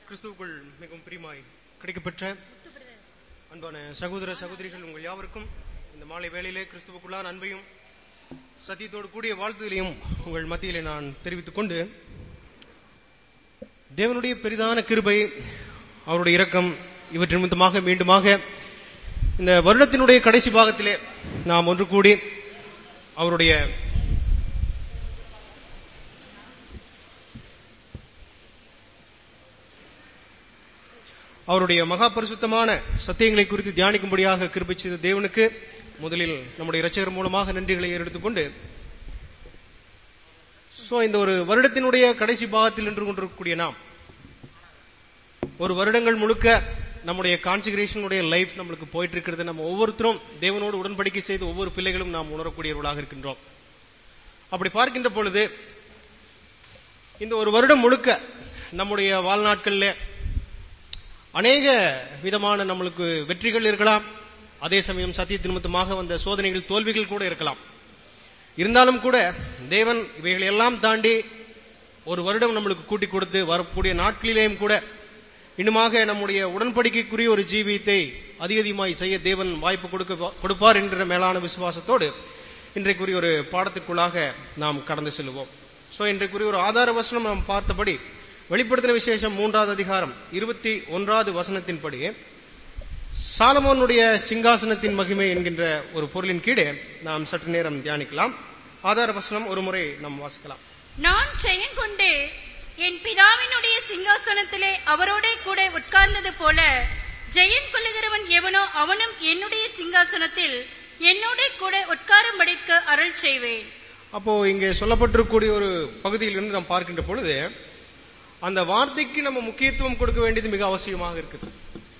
கிறிஸ்துவுக்குள் மிகவும் பிரியமாய் கிடைக்கப்பெற்ற அன்பான சகோதர சகோதரிகள் உங்கள் யாவருக்கும் இந்த மாலை வேளையிலே கிறிஸ்துவுக்குள்ளான அன்பையும் சத்தியத்தோடு கூடிய வாழ்த்துதலையும் உங்கள் மத்தியிலே நான் தெரிவித்துக் கொண்டு தேவனுடைய பெரிதான கிருபை அவருடைய இரக்கம் இவற்றின் நிமித்தமாக மீண்டுமாக இந்த வருடத்தினுடைய கடைசி பாகத்திலே நாம் ஒன்று கூடி அவருடைய அவருடைய மகா பரிசுத்தமான சத்தியங்களை குறித்து தியானிக்கும்படியாக கிருபை செய்த தேவனுக்கு முதலில் நம்முடைய இரட்சகர் மூலமாக நன்றிகளை ஏறெடுத்துக் கொண்டு சோ இந்த ஒரு வருடத்தினுடைய கடைசி பாகத்தில் நின்று கொண்டிருக்கக்கூடிய நாம் ஒரு வருடங்கள் முழுக்க நம்முடைய கான்சிகரேஷனுடைய லைஃப் நம்மளுக்கு போயிட்டு இருக்கிறது நம்ம ஒவ்வொருத்தரும் தேவனோடு உடன்படிக்கை செய்து ஒவ்வொரு பிள்ளைகளும் நாம் உணரக்கூடியவர்களாக இருக்கின்றோம் அப்படி பார்க்கின்ற பொழுது இந்த ஒரு வருடம் முழுக்க நம்முடைய வாழ்நாட்களில் அநேக விதமான நம்மளுக்கு வெற்றிகள் இருக்கலாம் அதே சமயம் சத்திய நிமித்தமாக வந்த சோதனைகள் தோல்விகள் கூட இருக்கலாம் இருந்தாலும் கூட தேவன் இவைகளை எல்லாம் தாண்டி ஒரு வருடம் நம்மளுக்கு கூட்டி கொடுத்து வரக்கூடிய நாட்களிலேயும் கூட இன்னுமாக நம்முடைய உடன்படிக்கைக்குரிய ஒரு ஜீவியத்தை அதிக அதிகமாய் செய்ய தேவன் வாய்ப்பு கொடுக்க கொடுப்பார் என்ற மேலான விசுவாசத்தோடு இன்றைக்குரிய ஒரு பாடத்திற்குள்ளாக நாம் கடந்து செல்வோம் சோ இன்றைக்குரிய ஒரு ஆதார வசனம் நாம் பார்த்தபடி வெளிப்படுத்தின விசேஷம் மூன்றாவது அதிகாரம் இருபத்தி ஒன்றாவது வசனத்தின்படி சாலமோனுடைய சிங்காசனத்தின் மகிமை என்கின்ற ஒரு பொருளின் கீழே நாம் சற்று நேரம் தியானிக்கலாம் ஆதார வசனம் ஒரு முறை நாம் வாசிக்கலாம் நான் ஜெயங்கொண்டு என் பிதாவினுடைய சிங்காசனத்திலே அவரோடே கூட உட்கார்ந்தது போல ஜெயம் கொள்ளுகிறவன் எவனோ அவனும் என்னுடைய சிங்காசனத்தில் என்னோட கூட உட்காரும்படிக்கு அருள் செய்வேன் அப்போ இங்கே சொல்லப்பட்டிருக்கக்கூடிய ஒரு பகுதியிலிருந்து நாம் பார்க்கின்ற பொழுது அந்த வார்த்தைக்கு நம்ம முக்கியத்துவம் கொடுக்க வேண்டியது மிக அவசியமாக இருக்குது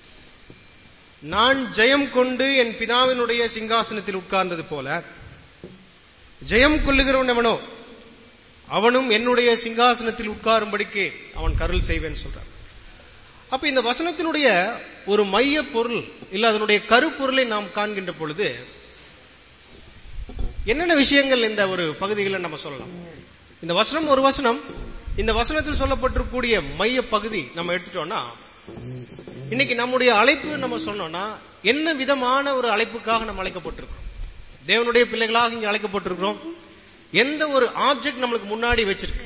நான் ஜெயம் கொண்டு என் பிதாவினுடைய சிங்காசனத்தில் உட்கார்ந்தது போல ஜெயம் கொள்ளுகிறவன் எவனோ அவனும் என்னுடைய சிங்காசனத்தில் உட்காரும்படிக்கு அவன் கருள் செய்வேன் சொல்றான் அப்ப இந்த வசனத்தினுடைய ஒரு மைய பொருள் இல்ல அதனுடைய கருப்பொருளை நாம் காண்கின்ற பொழுது என்னென்ன விஷயங்கள் இந்த ஒரு பகுதிகளை நம்ம சொல்லலாம் இந்த வசனம் ஒரு வசனம் இந்த வசனத்தில் சொல்லப்பட்டிருக்கூடிய மைய பகுதி நம்ம எடுத்துட்டோம்னா இன்னைக்கு நம்முடைய அழைப்பு நம்ம சொன்னோம்னா என்ன விதமான ஒரு அழைப்புக்காக நம்ம அழைக்கப்பட்டிருக்கிறோம் தேவனுடைய பிள்ளைகளாக இங்க அழைக்கப்பட்டிருக்கிறோம் எந்த ஒரு ஆப்ஜெக்ட் நம்மளுக்கு முன்னாடி வச்சிருக்கு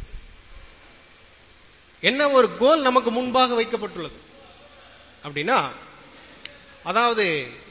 என்ன ஒரு கோல் நமக்கு முன்பாக வைக்கப்பட்டுள்ளது அப்படின்னா அதாவது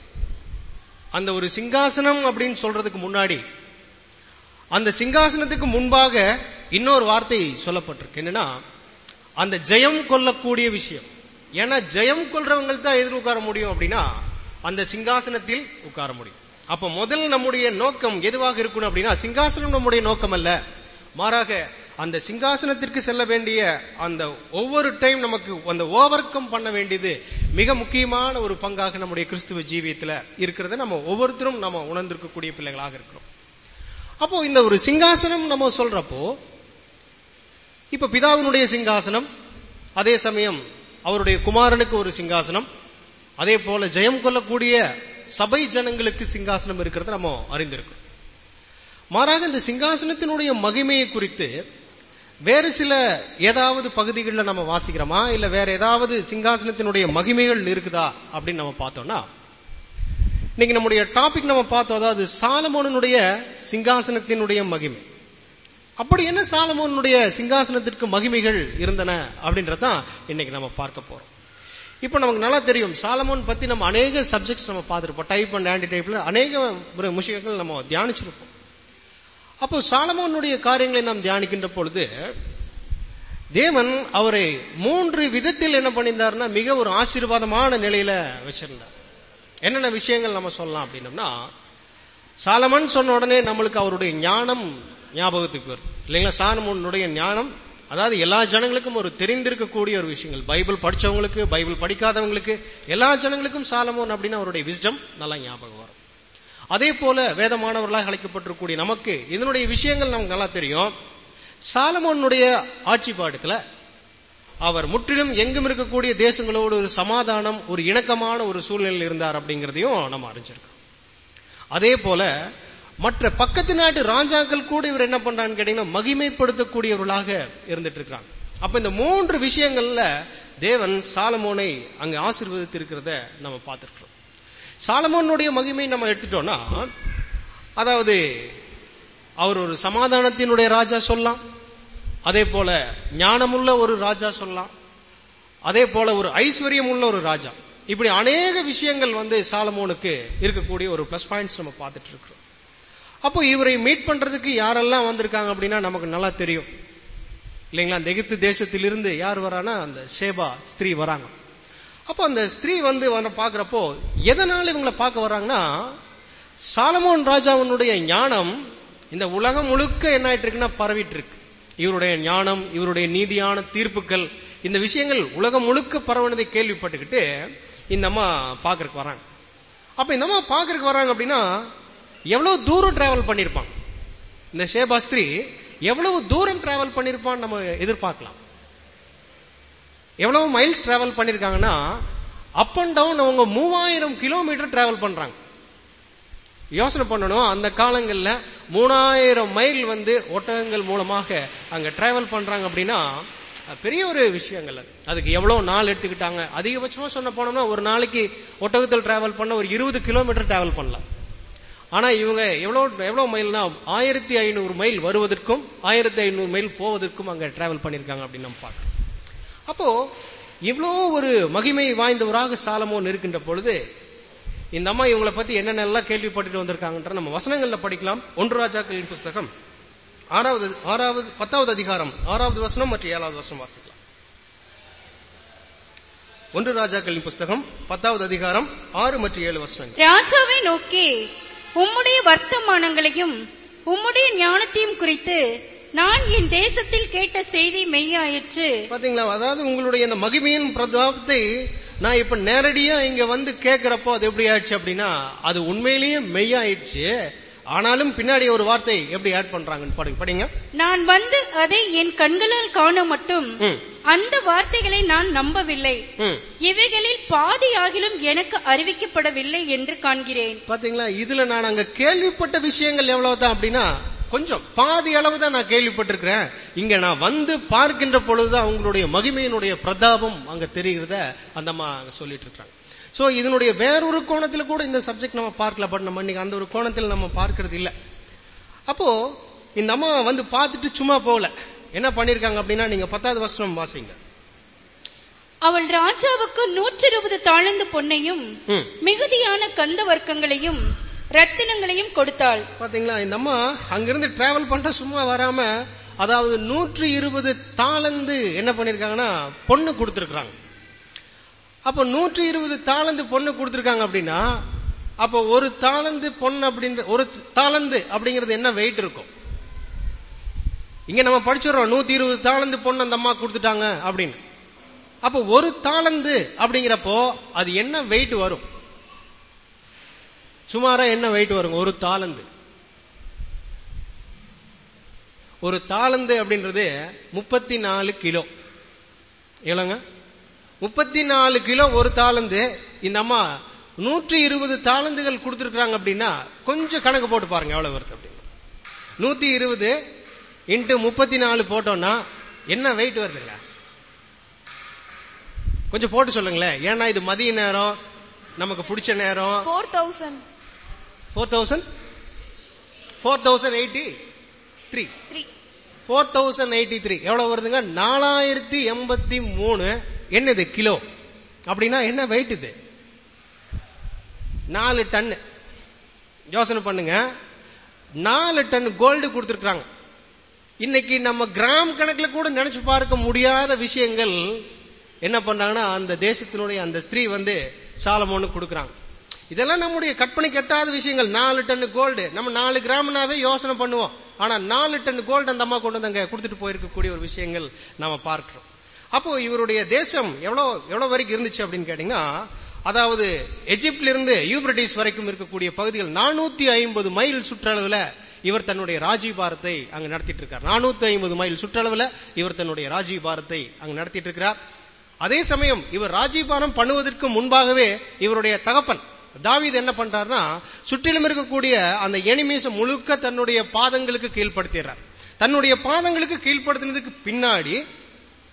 அந்த ஒரு சிங்காசனம் அப்படின்னு சொல்றதுக்கு முன்னாடி அந்த சிங்காசனத்துக்கு முன்பாக இன்னொரு வார்த்தை சொல்லப்பட்டிருக்கு என்னன்னா அந்த ஜெயம் கொள்ளக்கூடிய விஷயம் ஏன்னா ஜெயம் கொள்றவங்களுக்கு தான் எதிர் உட்கார முடியும் அப்படின்னா அந்த சிங்காசனத்தில் உட்கார முடியும் அப்ப முதல் நம்முடைய நோக்கம் எதுவாக இருக்கணும் அப்படின்னா சிங்காசனம் நம்முடைய நோக்கம் அல்ல மாறாக அந்த சிங்காசனத்திற்கு செல்ல வேண்டிய அந்த ஒவ்வொரு டைம் நமக்கு அந்த ஓவர் கம் பண்ண வேண்டியது மிக முக்கியமான ஒரு பங்காக நம்முடைய கிறிஸ்துவ ஜீவியத்துல இருக்கிறத நம்ம ஒவ்வொருத்தரும் நம்ம உணர்ந்திருக்கக்கூடிய பிள்ளைகளாக இருக்கிறோம் அப்போ இந்த ஒரு சிங்காசனம் நம்ம சொல்றப்போ இப்ப பிதாவினுடைய சிங்காசனம் அதே சமயம் அவருடைய குமாரனுக்கு ஒரு சிங்காசனம் அதே போல ஜெயம் கொள்ளக்கூடிய சபை ஜனங்களுக்கு சிங்காசனம் இருக்கிறத நம்ம அறிந்திருக்கிறோம் மாறாக இந்த சிங்காசனத்தினுடைய மகிமையை குறித்து வேறு சில ஏதாவது பகுதிகளில் நம்ம வாசிக்கிறோமா இல்ல வேற ஏதாவது சிங்காசனத்தினுடைய மகிமைகள் இருக்குதா அப்படின்னு நம்ம பார்த்தோம்னா இன்னைக்கு நம்முடைய டாபிக் நம்ம பார்த்தோம் அதாவது சாலமோனுடைய சிங்காசனத்தினுடைய மகிமை அப்படி என்ன சாலமோனுடைய சிங்காசனத்திற்கு மகிமைகள் இருந்தன அப்படின்றதான் இன்னைக்கு நம்ம பார்க்க போறோம் இப்ப நமக்கு நல்லா தெரியும் சாலமோன் பத்தி நம்ம அநேக சப்ஜெக்ட்ஸ் நம்ம பார்த்திருப்போம் டைப் அண்ட் ஆன்டி டைப்ல அநேக விஷயங்கள் நம்ம தியானிச்சிருப்போம் அப்போ சாலமோனுடைய காரியங்களை நாம் தியானிக்கின்ற பொழுது தேவன் அவரை மூன்று விதத்தில் என்ன பண்ணியிருந்தாருன்னா மிக ஒரு ஆசீர்வாதமான நிலையில வச்சிருந்தார் என்னென்ன விஷயங்கள் நம்ம சொல்லலாம் அப்படின்னம்னா சாலமன் சொன்ன உடனே நம்மளுக்கு அவருடைய ஞானம் ஞாபகத்துக்கு வரும் இல்லைங்களா சாலமோனுடைய ஞானம் அதாவது எல்லா ஜனங்களுக்கும் ஒரு தெரிந்திருக்கக்கூடிய ஒரு விஷயங்கள் பைபிள் படிச்சவங்களுக்கு பைபிள் படிக்காதவங்களுக்கு எல்லா ஜனங்களுக்கும் சாலமோன் அப்படின்னு அவருடைய விஸ்டம் நல்லா ஞாபகம் வரும் அதே போல வேதமானவர்களாக அழைக்கப்பட்டிருக்கக்கூடிய நமக்கு இதனுடைய விஷயங்கள் நமக்கு நல்லா தெரியும் சாலமோனுடைய ஆட்சி பாடத்துல அவர் முற்றிலும் எங்கும் இருக்கக்கூடிய தேசங்களோடு ஒரு சமாதானம் ஒரு இணக்கமான ஒரு சூழ்நிலையில் இருந்தார் அப்படிங்கிறதையும் நம்ம அறிஞ்சிருக்கோம் அதே போல மற்ற பக்கத்து நாட்டு ராஜாக்கள் கூட இவர் என்ன பண்றான்னு கேட்டீங்கன்னா மகிமைப்படுத்தக்கூடியவர்களாக இருந்துட்டு இருக்கிறாங்க அப்ப இந்த மூன்று விஷயங்கள்ல தேவன் சாலமோனை அங்க ஆசீர்வதித்து இருக்கிறத நம்ம பார்த்திருக்கிறோம் சாலமோனுடைய மகிமை நம்ம எடுத்துட்டோம்னா அதாவது அவர் ஒரு சமாதானத்தினுடைய ராஜா சொல்லலாம் அதே போல ஞானமுள்ள ஒரு ராஜா சொல்லலாம் அதே போல ஒரு ஐஸ்வர்யம் உள்ள ஒரு ராஜா இப்படி அநேக விஷயங்கள் வந்து சாலமோனுக்கு இருக்கக்கூடிய ஒரு பிளஸ் பாயிண்ட்ஸ் நம்ம பார்த்துட்டு இருக்கிறோம் அப்போ இவரை மீட் பண்றதுக்கு யாரெல்லாம் வந்திருக்காங்க அப்படின்னா நமக்கு நல்லா தெரியும் இல்லைங்களா அந்த எகிப்து தேசத்திலிருந்து யார் வரானா அந்த சேபா ஸ்திரீ வராங்க அப்போ அந்த ஸ்திரீ வந்து வர பாக்குறப்போ எதனால இவங்களை பார்க்க வராங்கன்னா சாலமோன் ராஜாவினுடைய ஞானம் இந்த உலகம் முழுக்க என்ன ஆயிட்டு இருக்குன்னா பரவிட்டு இருக்கு இவருடைய ஞானம் இவருடைய நீதியான தீர்ப்புகள் இந்த விஷயங்கள் உலகம் முழுக்க பரவனதை கேள்விப்பட்டுக்கிட்டு இந்த அம்மா பாக்குறதுக்கு வராங்க அப்ப இந்த அம்மா பாக்குறதுக்கு வராங்க அப்படின்னா எவ்வளவு தூரம் டிராவல் பண்ணிருப்பாங்க இந்த ஷேபாஸ்திரி எவ்வளவு தூரம் டிராவல் பண்ணிருப்பான்னு நம்ம எதிர்பார்க்கலாம் எவ்வளவு மைல்ஸ் டிராவல் பண்ணிருக்காங்கன்னா அப் அண்ட் டவுன் அவங்க மூவாயிரம் கிலோமீட்டர் டிராவல் பண்றாங்க யோசனை பண்ணணும் அந்த காலங்கள்ல மூணாயிரம் மைல் வந்து ஒட்டகங்கள் மூலமாக அங்க டிராவல் பண்றாங்க அப்படின்னா பெரிய ஒரு விஷயங்கள் அது அதுக்கு எவ்வளவு நாள் எடுத்துக்கிட்டாங்க அதிகபட்சமா சொன்ன போனோம்னா ஒரு நாளைக்கு ஒட்டகத்தில் டிராவல் பண்ண ஒரு இருபது கிலோமீட்டர் டிராவல் பண்ணலாம் ஆனா இவங்க எவ்வளவு எவ்வளவு மைல்னா ஆயிரத்தி ஐநூறு மைல் வருவதற்கும் ஆயிரத்தி ஐநூறு மைல் போவதற்கும் அங்க டிராவல் பண்ணிருக்காங்க அப்படின்னு நம்ம பார்க்கறோம் அப்போ இவ்வளோ ஒரு மகிமை வாய்ந்தவராக சாலமோன் இருக்கின்ற பொழுது இந்த அம்மா இவங்களை பத்தி என்னென்னலாம் கேள்விப்பட்டுட்டு வந்திருக்காங்கன்ற நம்ம வசனங்கள்ல படிக்கலாம் ஒன்று ராஜாக்களின் புஸ்தகம் ஆறாவது ஆறாவது பத்தாவது அதிகாரம் ஆறாவது வசனம் மற்றும் ஏழாவது வசனம் வாசிக்கலாம் ஒன்று ராஜாக்களின் புஸ்தகம் பத்தாவது அதிகாரம் ஆறு மற்றும் ஏழு வசனங்கள் ராஜாவை நோக்கி உம்முடைய வர்த்தமானங்களையும் உம்முடைய ஞானத்தையும் குறித்து நான் என் தேசத்தில் கேட்ட செய்தி மெய்யாயிற்று பாத்தீங்களா அதாவது உங்களுடைய இந்த மகிமையின் பிரதாபத்தை நான் இப்ப நேரடியா இங்க வந்து கேட்கிறப்போ அது எப்படி ஆயிடுச்சு அப்படின்னா அது உண்மையிலேயே மெய்யாயிடுச்சு ஆனாலும் பின்னாடி ஒரு வார்த்தை எப்படி ஆட் பண்றாங்கன்னு படிங்க படிங்க நான் வந்து அதை என் கண்களால் காண மட்டும் ம், அந்த வார்த்தைகளை நான் நம்பவில்லை ம். இவைகளில் பாதி ஆகிலும் எனக்கு அறிவிக்கப்படவில்லை என்று காண்கிறேன் பாத்தீங்களா இதுல நான் அங்க கேள்விப்பட்ட விஷயங்கள் எவ்வளவுதான் அப்படின்னா கொஞ்சம் பாதி அளவு தான் நான் கேள்விப்பட்டிருக்கிறேன் இங்க நான் வந்து பார்க்கின்ற பொழுதுதான் அவங்களுடைய மகிமையினுடைய பிரதாபம் அங்க தெரிகிறத அந்த அம்மா அங்க சொல்லிட்டு இருக்காங்க சோ இதனுடைய வேறொரு கோணத்துல கூட இந்த சப்ஜெக்ட் நம்ம பார்க்கல பட் நம்ம இன்னைக்கு அந்த ஒரு கோணத்தில் நம்ம பார்க்கிறது இல்ல அப்போ இந்த அம்மா வந்து பார்த்துட்டு சும்மா போகல என்ன பண்ணிருக்காங்க அப்படின்னா நீங்க பத்தாவது வருஷம் வாசிங்க அவள் ராஜாவுக்கு நூற்றி இருபது தாழ்ந்து பொன்னையும் ம். மிகுதியான கந்த வர்க்கங்களையும் ரத்தினங்களையும் கொடுத்தாள் பாத்தீங்களா இந்த அம்மா அங்கிருந்து டிராவல் பண்ற சும்மா வராம அதாவது நூற்றி இருபது தாளந்து என்ன பண்ணிருக்காங்கன்னா பொண்ணு கொடுத்திருக்காங்க அப்ப நூற்றி இருபது தாளந்து பொண்ணு கொடுத்திருக்காங்க அப்படின்னா அப்ப ஒரு தாளந்து பொண்ணு அப்படின்ற ஒரு தாளந்து அப்படிங்கிறது என்ன வெயிட் இருக்கும் இங்க நம்ம படிச்சிடறோம் நூத்தி இருபது தாளந்து பொண்ணு அந்த அம்மா கொடுத்துட்டாங்க அப்படின்னு அப்ப ஒரு தாளந்து அப்படிங்கிறப்போ அது என்ன வெயிட் வரும் சுமாரா என்ன வெயிட் வருங்க ஒரு தாளந்து ஒரு தாளந்து அப்படின்றது முப்பத்தி நாலு கிலோ எவ்வளோங்க முப்பத்தி நாலு கிலோ ஒரு தாளந்து இந்த அம்மா நூற்றி இருபது தாளந்துகள் கொடுத்துருக்காங்க அப்படின்னா கொஞ்சம் கணக்கு போட்டு பாருங்க எவ்வளவு வருது அப்படின்னு நூத்தி இருபது இன்ட்டு முப்பத்தி நாலு போட்டோம்னா என்ன வெயிட் வருதுங்க கொஞ்சம் போட்டு சொல்லுங்களேன் ஏன்னா இது மதிய நேரம் நமக்கு பிடிச்ச நேரம் four thousand four thousand four thousand eighty three three four thousand eighty three எவ்வளவு வருதுங்க நாலாயிரத்தி எண்பத்தி மூணு என்னது கிலோ அப்படின்னா என்ன வெயிட் இது நாலு டன் யோசனை பண்ணுங்க நாலு டன் கோல்டு கொடுத்துருக்காங்க இன்னைக்கு நம்ம கிராம் கணக்குல கூட நினைச்சு பார்க்க முடியாத விஷயங்கள் என்ன பண்றாங்கன்னா அந்த தேசத்தினுடைய அந்த ஸ்திரீ வந்து சாலமோனுக்கு கொடுக்கறாங்க இதெல்லாம் நம்முடைய கற்பனை கெட்டாத விஷயங்கள் நாலு டன் கோல்டு நம்ம நாலு கிராம்னாவே யோசனை பண்ணுவோம் ஆனா நாலு டன் கோல்டு அந்த அம்மா கொண்டு வந்து அங்க கொடுத்துட்டு போயிருக்கக்கூடிய ஒரு விஷயங்கள் நாம பார்க்கிறோம் அப்போ இவருடைய தேசம் எவ்வளவு எவ்வளவு வரைக்கும் இருந்துச்சு அப்படின்னு கேட்டீங்கன்னா அதாவது எஜிப்ட்ல இருந்து யூப்ரட்டிஸ் வரைக்கும் இருக்கக்கூடிய பகுதிகள் நானூத்தி ஐம்பது மைல் சுற்றளவுல இவர் தன்னுடைய ராஜீபாரத்தை அங்க நடத்திட்டு இருக்கார் நானூத்தி ஐம்பது மைல் சுற்றளவுல இவர் தன்னுடைய ராஜீபாரத்தை அங்க நடத்திட்டு இருக்கிறார் அதே சமயம் இவர் ராஜீபாரம் பண்ணுவதற்கு முன்பாகவே இவருடைய தகப்பன் தாவீது என்ன பண்றாருன்னா சுற்றிலும் இருக்கக்கூடிய அந்த எனிமீச முழுக்க தன்னுடைய பாதங்களுக்கு கீழ்ப்படுத்திடுறார் தன்னுடைய பாதங்களுக்கு கீழ்ப்படுத்தினதுக்கு பின்னாடி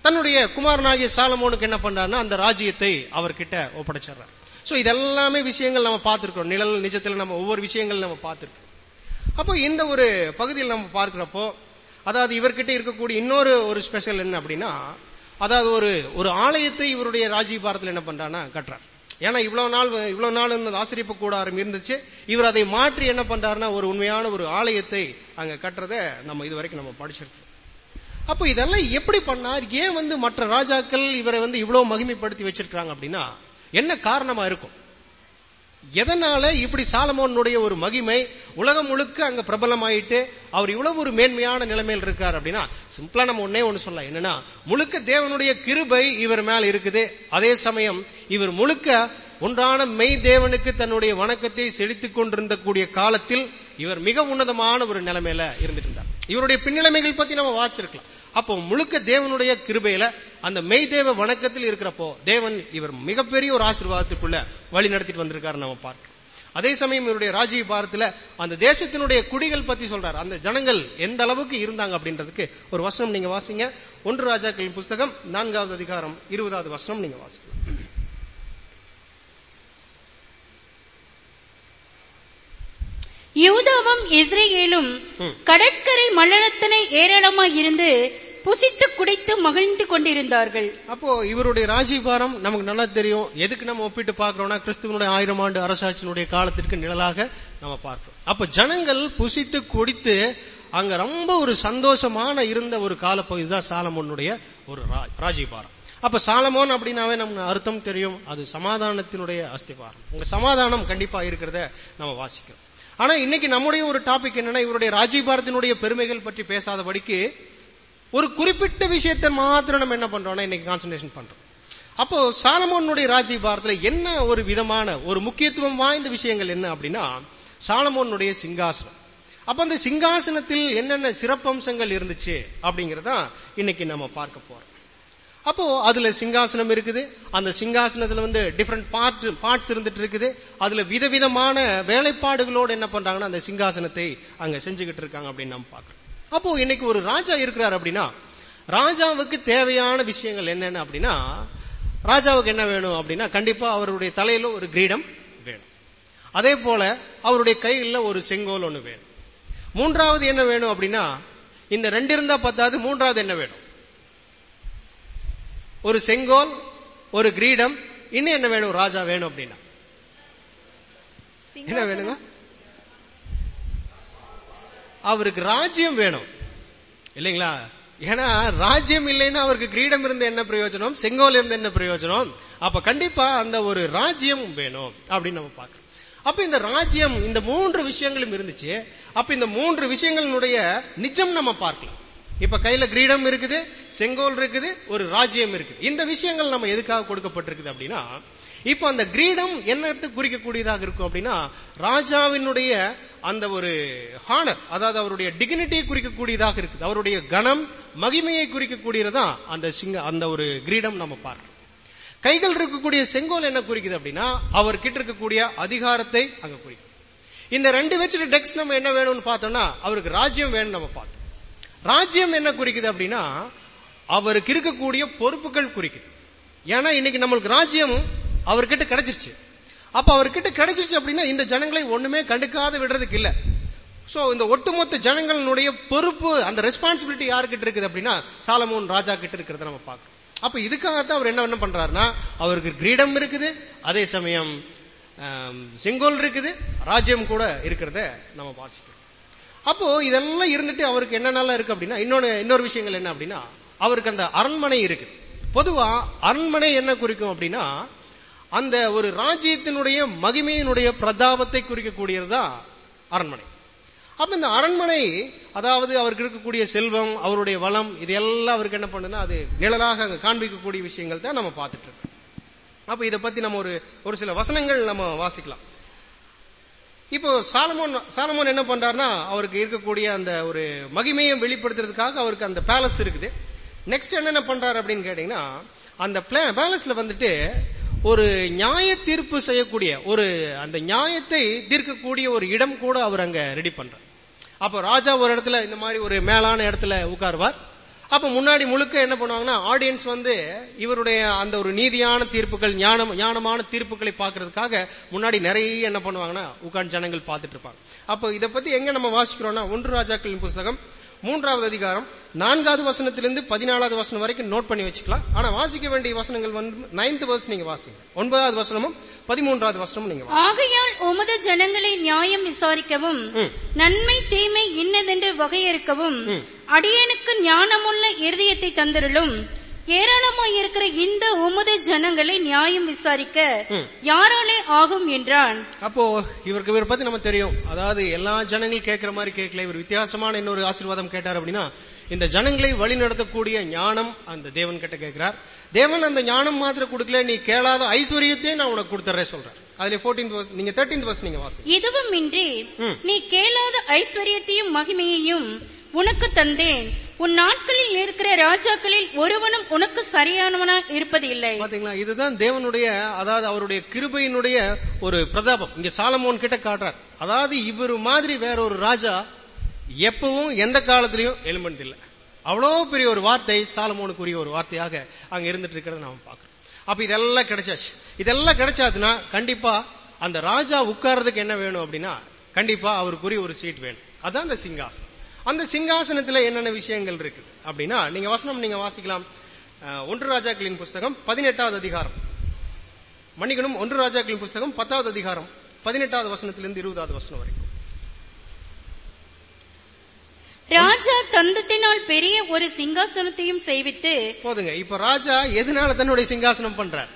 தன்னுடைய குமாரனாகிய சாலமோனுக்கு என்ன பண்றாருன்னா அந்த ராஜ்யத்தை அவர்கிட்ட ஒப்படைச்சிடுறார் சோ இதெல்லாமே விஷயங்கள் நம்ம பார்த்திருக்கோம் நிழல் நிஜத்துல நம்ம ஒவ்வொரு விஷயங்கள் நம்ம பார்த்திருக்கோம் அப்போ இந்த ஒரு பகுதியில் நம்ம பார்க்கிறப்போ அதாவது இவர்கிட்ட இருக்கக்கூடிய இன்னொரு ஒரு ஸ்பெஷல் என்ன அப்படின்னா அதாவது ஒரு ஒரு ஆலயத்தை இவருடைய ராஜீபாரத்தில் என்ன பண்றான்னா கட்டுறார் ஏன்னா இவ்வளவு நாள் இவ்வளவு நாள் இந்த ஆசிரியப்பு கூடாரம் இருந்துச்சு இவர் அதை மாற்றி என்ன பண்றாருன்னா ஒரு உண்மையான ஒரு ஆலயத்தை அங்க கட்டுறத நம்ம இது வரைக்கும் நம்ம படிச்சிருக்கோம் அப்போ இதெல்லாம் எப்படி பண்ணார் ஏன் வந்து மற்ற ராஜாக்கள் இவரை வந்து இவ்வளவு மகிமைப்படுத்தி வச்சிருக்காங்க அப்படின்னா என்ன காரணமா இருக்கும் எதனால இப்படி சாலமோனுடைய ஒரு மகிமை உலகம் முழுக்க அங்க பிரபலமாயிட்டு அவர் இவ்வளவு ஒரு மேன்மையான நிலைமையில் இருக்கார் அப்படின்னா சிம்பிளா நம்ம ஒன்னே ஒண்ணு சொல்லலாம் என்னன்னா முழுக்க தேவனுடைய கிருபை இவர் மேல் இருக்குது அதே சமயம் இவர் முழுக்க ஒன்றான மெய் தேவனுக்கு தன்னுடைய வணக்கத்தை செலுத்திக் கொண்டிருந்த கூடிய காலத்தில் இவர் மிக உன்னதமான ஒரு நிலைமையில இருந்துட்டு இருந்தார் இவருடைய பின்னிலைமைகள் பத்தி நம்ம வாச்சிருக்கலாம் அப்போ முழுக்க தேவனுடைய கிருபையில அந்த மெய் தேவ வணக்கத்தில் இருக்கிறப்போ தேவன் இவர் மிகப்பெரிய ஒரு ஆசீர்வாதத்துக்குள்ள வழி நடத்திட்டு வந்திருக்காரு நம்ம பார்க்கிறோம் அதே சமயம் இவருடைய ராஜீவ் பாரத்துல அந்த தேசத்தினுடைய குடிகள் பத்தி சொல்றாரு அந்த ஜனங்கள் எந்த அளவுக்கு இருந்தாங்க அப்படின்றதுக்கு ஒரு வசனம் நீங்க வாசிங்க ஒன்று ராஜாக்களின் புஸ்தகம் நான்காவது அதிகாரம் இருபதாவது வசனம் நீங்க வாசிக்கலாம் யூதாவும் இஸ்ரேலும் ம். கடற்கரை மல்லனத்தனை ஏராளமாய் இருந்து புசித்து குடித்து மகிழ்ந்து கொண்டிருந்தார்கள் அப்போ இவருடைய ராஜீபாரம் நமக்கு நல்லா தெரியும் எதுக்கு நம்ம ஒப்பிட்டு பார்க்கிறோம்னா கிறிஸ்துவனுடைய ஆயிரம் ஆண்டு அரசாட்சியினுடைய காலத்திற்கு நிழலாக நம்ம பார்க்கிறோம் அப்ப ஜனங்கள் புசித்து குடித்து அங்க ரொம்ப ஒரு சந்தோஷமான இருந்த ஒரு காலப்பகுதி தான் சாலமோனுடைய ஒரு ரா- ராஜீபாரம் அப்ப சாலமோன் அப்படின்னாவே நமக்கு அர்த்தம் தெரியும் அது சமாதானத்தினுடைய அஸ்திபாரம் உங்க சமாதானம் கண்டிப்பா இருக்கிறத நம்ம வாசிக்கிறோம் ஆனா இன்னைக்கு நம்முடைய ஒரு டாபிக் என்னன்னா இவருடைய ராஜீபாரத்தினுடைய பெருமைகள் பற்றி பேசாதபடிக்கு ஒரு குறிப்பிட்ட விஷயத்தை மாத்திரம் நம்ம என்ன பண்றோம்னா இன்னைக்கு கான்சன்ட்ரேஷன் பண்றோம் அப்போ சாலமோனுடைய ராஜ்ய பாரத்துல என்ன ஒரு விதமான ஒரு முக்கியத்துவம் வாய்ந்த விஷயங்கள் என்ன அப்படின்னா சாலமோனுடைய சிங்காசனம் அப்ப அந்த சிங்காசனத்தில் என்னென்ன சிறப்பம்சங்கள் இருந்துச்சு அப்படிங்கறத இன்னைக்கு நம்ம பார்க்க போறோம் அப்போ அதுல சிங்காசனம் இருக்குது அந்த சிங்காசனத்துல வந்து டிஃப்ரெண்ட் பார்ட் பார்ட்ஸ் இருந்துட்டு இருக்குது அதுல விதவிதமான வேலைப்பாடுகளோடு என்ன பண்றாங்கன்னா அந்த சிங்காசனத்தை அங்க செஞ்சுக்கிட்டு இருக்காங்க அப்படின்னு நம்ம பார்க்கிறோம் அப்போ இன்னைக்கு ஒரு ராஜா இருக்கிறார் அப்படின்னா ராஜாவுக்கு தேவையான விஷயங்கள் என்னென்ன அப்படின்னா ராஜாவுக்கு என்ன வேணும் அப்படின்னா கண்டிப்பா அவருடைய தலையில ஒரு கிரீடம் வேணும் அதே போல அவருடைய கையில ஒரு செங்கோல் ஒண்ணு வேணும் மூன்றாவது என்ன வேணும் அப்படின்னா இந்த ரெண்டு இருந்தா பத்தாது மூன்றாவது என்ன வேணும் ஒரு செங்கோல் ஒரு கிரீடம் இன்னும் என்ன வேணும் ராஜா வேணும் அப்படின்னா என்ன வேணுங்க அவருக்கு ராஜ்யம் வேணும் இல்லைங்களா ஏன்னா ராஜ்யம் இல்லைன்னா அவருக்கு கிரீடம் இருந்த என்ன பிரயோஜனம் செங்கோல் இருந்த என்ன பிரயோஜனம் அப்ப கண்டிப்பா அந்த ஒரு ராஜ்யம் வேணும் அப்படின்னு நம்ம பார்க்கிறோம் அப்ப இந்த ராஜ்யம் இந்த மூன்று விஷயங்களும் இருந்துச்சு அப்ப இந்த மூன்று விஷயங்களுடைய நிஜம் நம்ம பார்க்கலாம் இப்ப கையில கிரீடம் இருக்குது செங்கோல் இருக்குது ஒரு ராஜ்யம் இருக்குது இந்த விஷயங்கள் நம்ம எதுக்காக கொடுக்கப்பட்டிருக்குது அப்படின்னா இப்ப அந்த கிரீடம் என்னத்தை குறிக்கக்கூடியதாக இருக்கும் அப்படின்னா ராஜாவினுடைய அந்த ஒரு ஹானர் அதாவது அவருடைய டிகினிட்டியை குறிக்கக்கூடியதாக இருக்குது அவருடைய கணம் மகிமையை குறிக்கக்கூடியதான் அந்த சிங்க அந்த ஒரு கிரீடம் நம்ம பார்க்கிறோம் கைகள் இருக்கக்கூடிய செங்கோல் என்ன குறிக்குது அப்படின்னா அவர்கிட்ட இருக்கக்கூடிய அதிகாரத்தை அங்க குறிக்கும் இந்த ரெண்டு வச்சுட்டு டெக்ஸ் நம்ம என்ன வேணும்னு பார்த்தோம்னா அவருக்கு ராஜ்யம் வேணும் நம்ம பார்த்தோம் ராஜ்யம் என்ன குறிக்குது அப்படின்னா அவருக்கு இருக்கக்கூடிய பொறுப்புகள் குறிக்குது ஏன்னா இன்னைக்கு நம்மளுக்கு ராஜ்யம் அவர்கிட்ட கிடைச்சிருச்சு அப்ப அவர்கிட்ட கிடைச்சிருச்சு அப்படின்னா இந்த ஜனங்களை ஒண்ணுமே கண்டுக்காத விடுறதுக்கு இல்ல சோ இந்த ஒட்டுமொத்த ஜனங்களுடைய பொறுப்பு அந்த ரெஸ்பான்சிபிலிட்டி யாருக்கிட்ட இருக்குது அப்படின்னா சாலமோன் ராஜா கிட்ட இருக்கிறத நம்ம பார்க்கணும் அப்ப இதுக்காகத்தான் அவர் என்ன என்ன பண்றாருன்னா அவருக்கு கிரீடம் இருக்குது அதே சமயம் ஆம், செங்கோல் இருக்குது ராஜ்யம் கூட இருக்கிறத நம்ம வாசிக்கிறோம் அப்போ இதெல்லாம் இருந்துட்டு அவருக்கு என்னென்னலாம் இருக்கு அப்படின்னா இன்னொன்னு இன்னொரு விஷயங்கள் என்ன அப்படின்னா அவருக்கு அந்த அரண்மனை இருக்கு பொதுவா அரண்மனை என்ன குறிக்கும் அப்படின்னா அந்த ஒரு ராஜ்யத்தினுடைய மகிமையினுடைய பிரதாபத்தை குறிக்கக்கூடியதுதான் அரண்மனை அப்ப இந்த அரண்மனை அதாவது அவருக்கு இருக்கக்கூடிய செல்வம் அவருடைய வளம் இதெல்லாம் அவருக்கு என்ன பண்ணுன்னா அது நிழலாக அங்க காண்பிக்கக்கூடிய விஷயங்கள் தான் நம்ம பார்த்துட்டு இருக்கோம் அப்ப இதை பத்தி நம்ம ஒரு ஒரு சில வசனங்கள் நம்ம வாசிக்கலாம் இப்போ சாலமோன் சாலமோன் என்ன பண்றாருன்னா அவருக்கு இருக்கக்கூடிய அந்த ஒரு மகிமையை வெளிப்படுத்துறதுக்காக அவருக்கு அந்த பேலஸ் இருக்குது நெக்ஸ்ட் என்னென்ன பண்றாரு அப்படின்னு கேட்டீங்கன்னா அந்த பேலஸ்ல வந்துட்டு ஒரு நியாய தீர்ப்பு செய்யக்கூடிய ஒரு அந்த நியாயத்தை தீர்க்கக்கூடிய ஒரு இடம் கூட அவர் அங்க ரெடி பண்றார் அப்போ ராஜா ஒரு இடத்துல இந்த மாதிரி ஒரு மேலான இடத்துல உட்காருவார் அப்ப முன்னாடி முழுக்க என்ன பண்ணுவாங்கன்னா ஆடியன்ஸ் வந்து இவருடைய அந்த ஒரு நீதியான தீர்ப்புகள் ஞானம் ஞானமான தீர்ப்புகளை பார்க்கறதுக்காக முன்னாடி நிறைய என்ன பண்ணுவாங்கன்னா உட்கார்ந்து ஜனங்கள் பார்த்துட்டு இருப்பாங்க அப்போ இதை பத்தி எங்க நம்ம வாசிக்கிறோம்னா ஒன்று ராஜாக்களின் புஸ்தகம் மூன்றாவது அதிகாரம் நான்காவது வசனத்திலிருந்து பதினாலாவது வசனம் வரைக்கும் நோட் பண்ணி வச்சுக்கலாம் ஆனா வாசிக்க வேண்டிய வசனங்கள் வந்து நைன்த் வர்ஸ் நீங்க வாசிங்க ஒன்பதாவது வசனமும் பதிமூன்றாவது வசனமும் நீங்க வாசிங்க. ஆகையால் உமது ஜனங்களை நியாயம் விசாரிக்கவும் ம். நன்மை தீமை இன்னதென்று வகையறுக்கவும் அடியனுக்கு ஞானமுள்ள இருதயத்தை தந்திரலும் ஏராளமாயிருக்கிற இந்த உமது ஜனங்களை நியாயம் விசாரிக்க யாராலே ஆகும் என்றான் அப்போ இவருக்கு இவரை பத்தி நம்ம தெரியும் அதாவது எல்லா ஜனங்களும் கேட்கிற மாதிரி கேட்கல இவர் வித்தியாசமான இன்னொரு ஆசீர்வாதம் கேட்டார் அப்படின்னா இந்த ஜனங்களை வழி நடத்தக்கூடிய ஞானம் அந்த தேவன் கிட்ட கேட்கிறார் தேவன் அந்த ஞானம் மாத்திரம் கொடுக்கல நீ கேளாத ஐஸ்வர்யத்தையும் நான் உனக்கு கொடுத்துறேன் சொல்றேன் அதுல 14th verse நீங்க 13th verse நீங்க வாசி இதுவும் இன்றி ம். நீ கேளாத ஐஸ்வர்யத்தையும் மகிமையையும் உனக்கு தந்தேன் உன் நாட்களில் இருக்கிற ராஜாக்களில் ஒருவனும் உனக்கு சரியானவனா இருப்பது இல்லை பாத்தீங்களா இதுதான் தேவனுடைய அதாவது அவருடைய கிருபையினுடைய ஒரு பிரதாபம் இங்க சாலமோன் கிட்ட காட்டுறார் அதாவது இவர் மாதிரி வேற ஒரு ராஜா எப்பவும் எந்த காலத்திலையும் எழும்புனது இல்ல அவ்வளவு பெரிய ஒரு வார்த்தை சாலமோனுக்குரிய ஒரு வார்த்தையாக அங்க இருந்துட்டு இருக்கிறத நாம பாக்குறோம் அப்ப இதெல்லாம் கிடைச்சாச்சு இதெல்லாம் கிடைச்சாதுன்னா கண்டிப்பா அந்த ராஜா உட்கார்றதுக்கு என்ன வேணும் அப்படின்னா கண்டிப்பா அவருக்குரிய ஒரு சீட் வேணும் அதான் அந்த சிங்காசனம் அந்த சிங்காசனத்துல என்னென்ன விஷயங்கள் இருக்கு அப்படின்னா நீங்க வசனம் நீங்க வாசிக்கலாம் அஹ், ஒன்று ராஜாக்களின் புஸ்தகம் பதினெட்டாவது அதிகாரம் மன்னிக்கணும் ஒன்று ராஜாக்களின் புஸ்தகம் பத்தாவது அதிகாரம் பதினெட்டாவது வசனத்திலிருந்து இருபதாவது வசனம் வரைக்கும் ராஜா தந்தத்தினால் பெரிய ஒரு சிங்காசனத்தையும் செய்வித்து போதுங்க இப்ப ராஜா எதனால தன்னுடைய சிங்காசனம் பண்றார்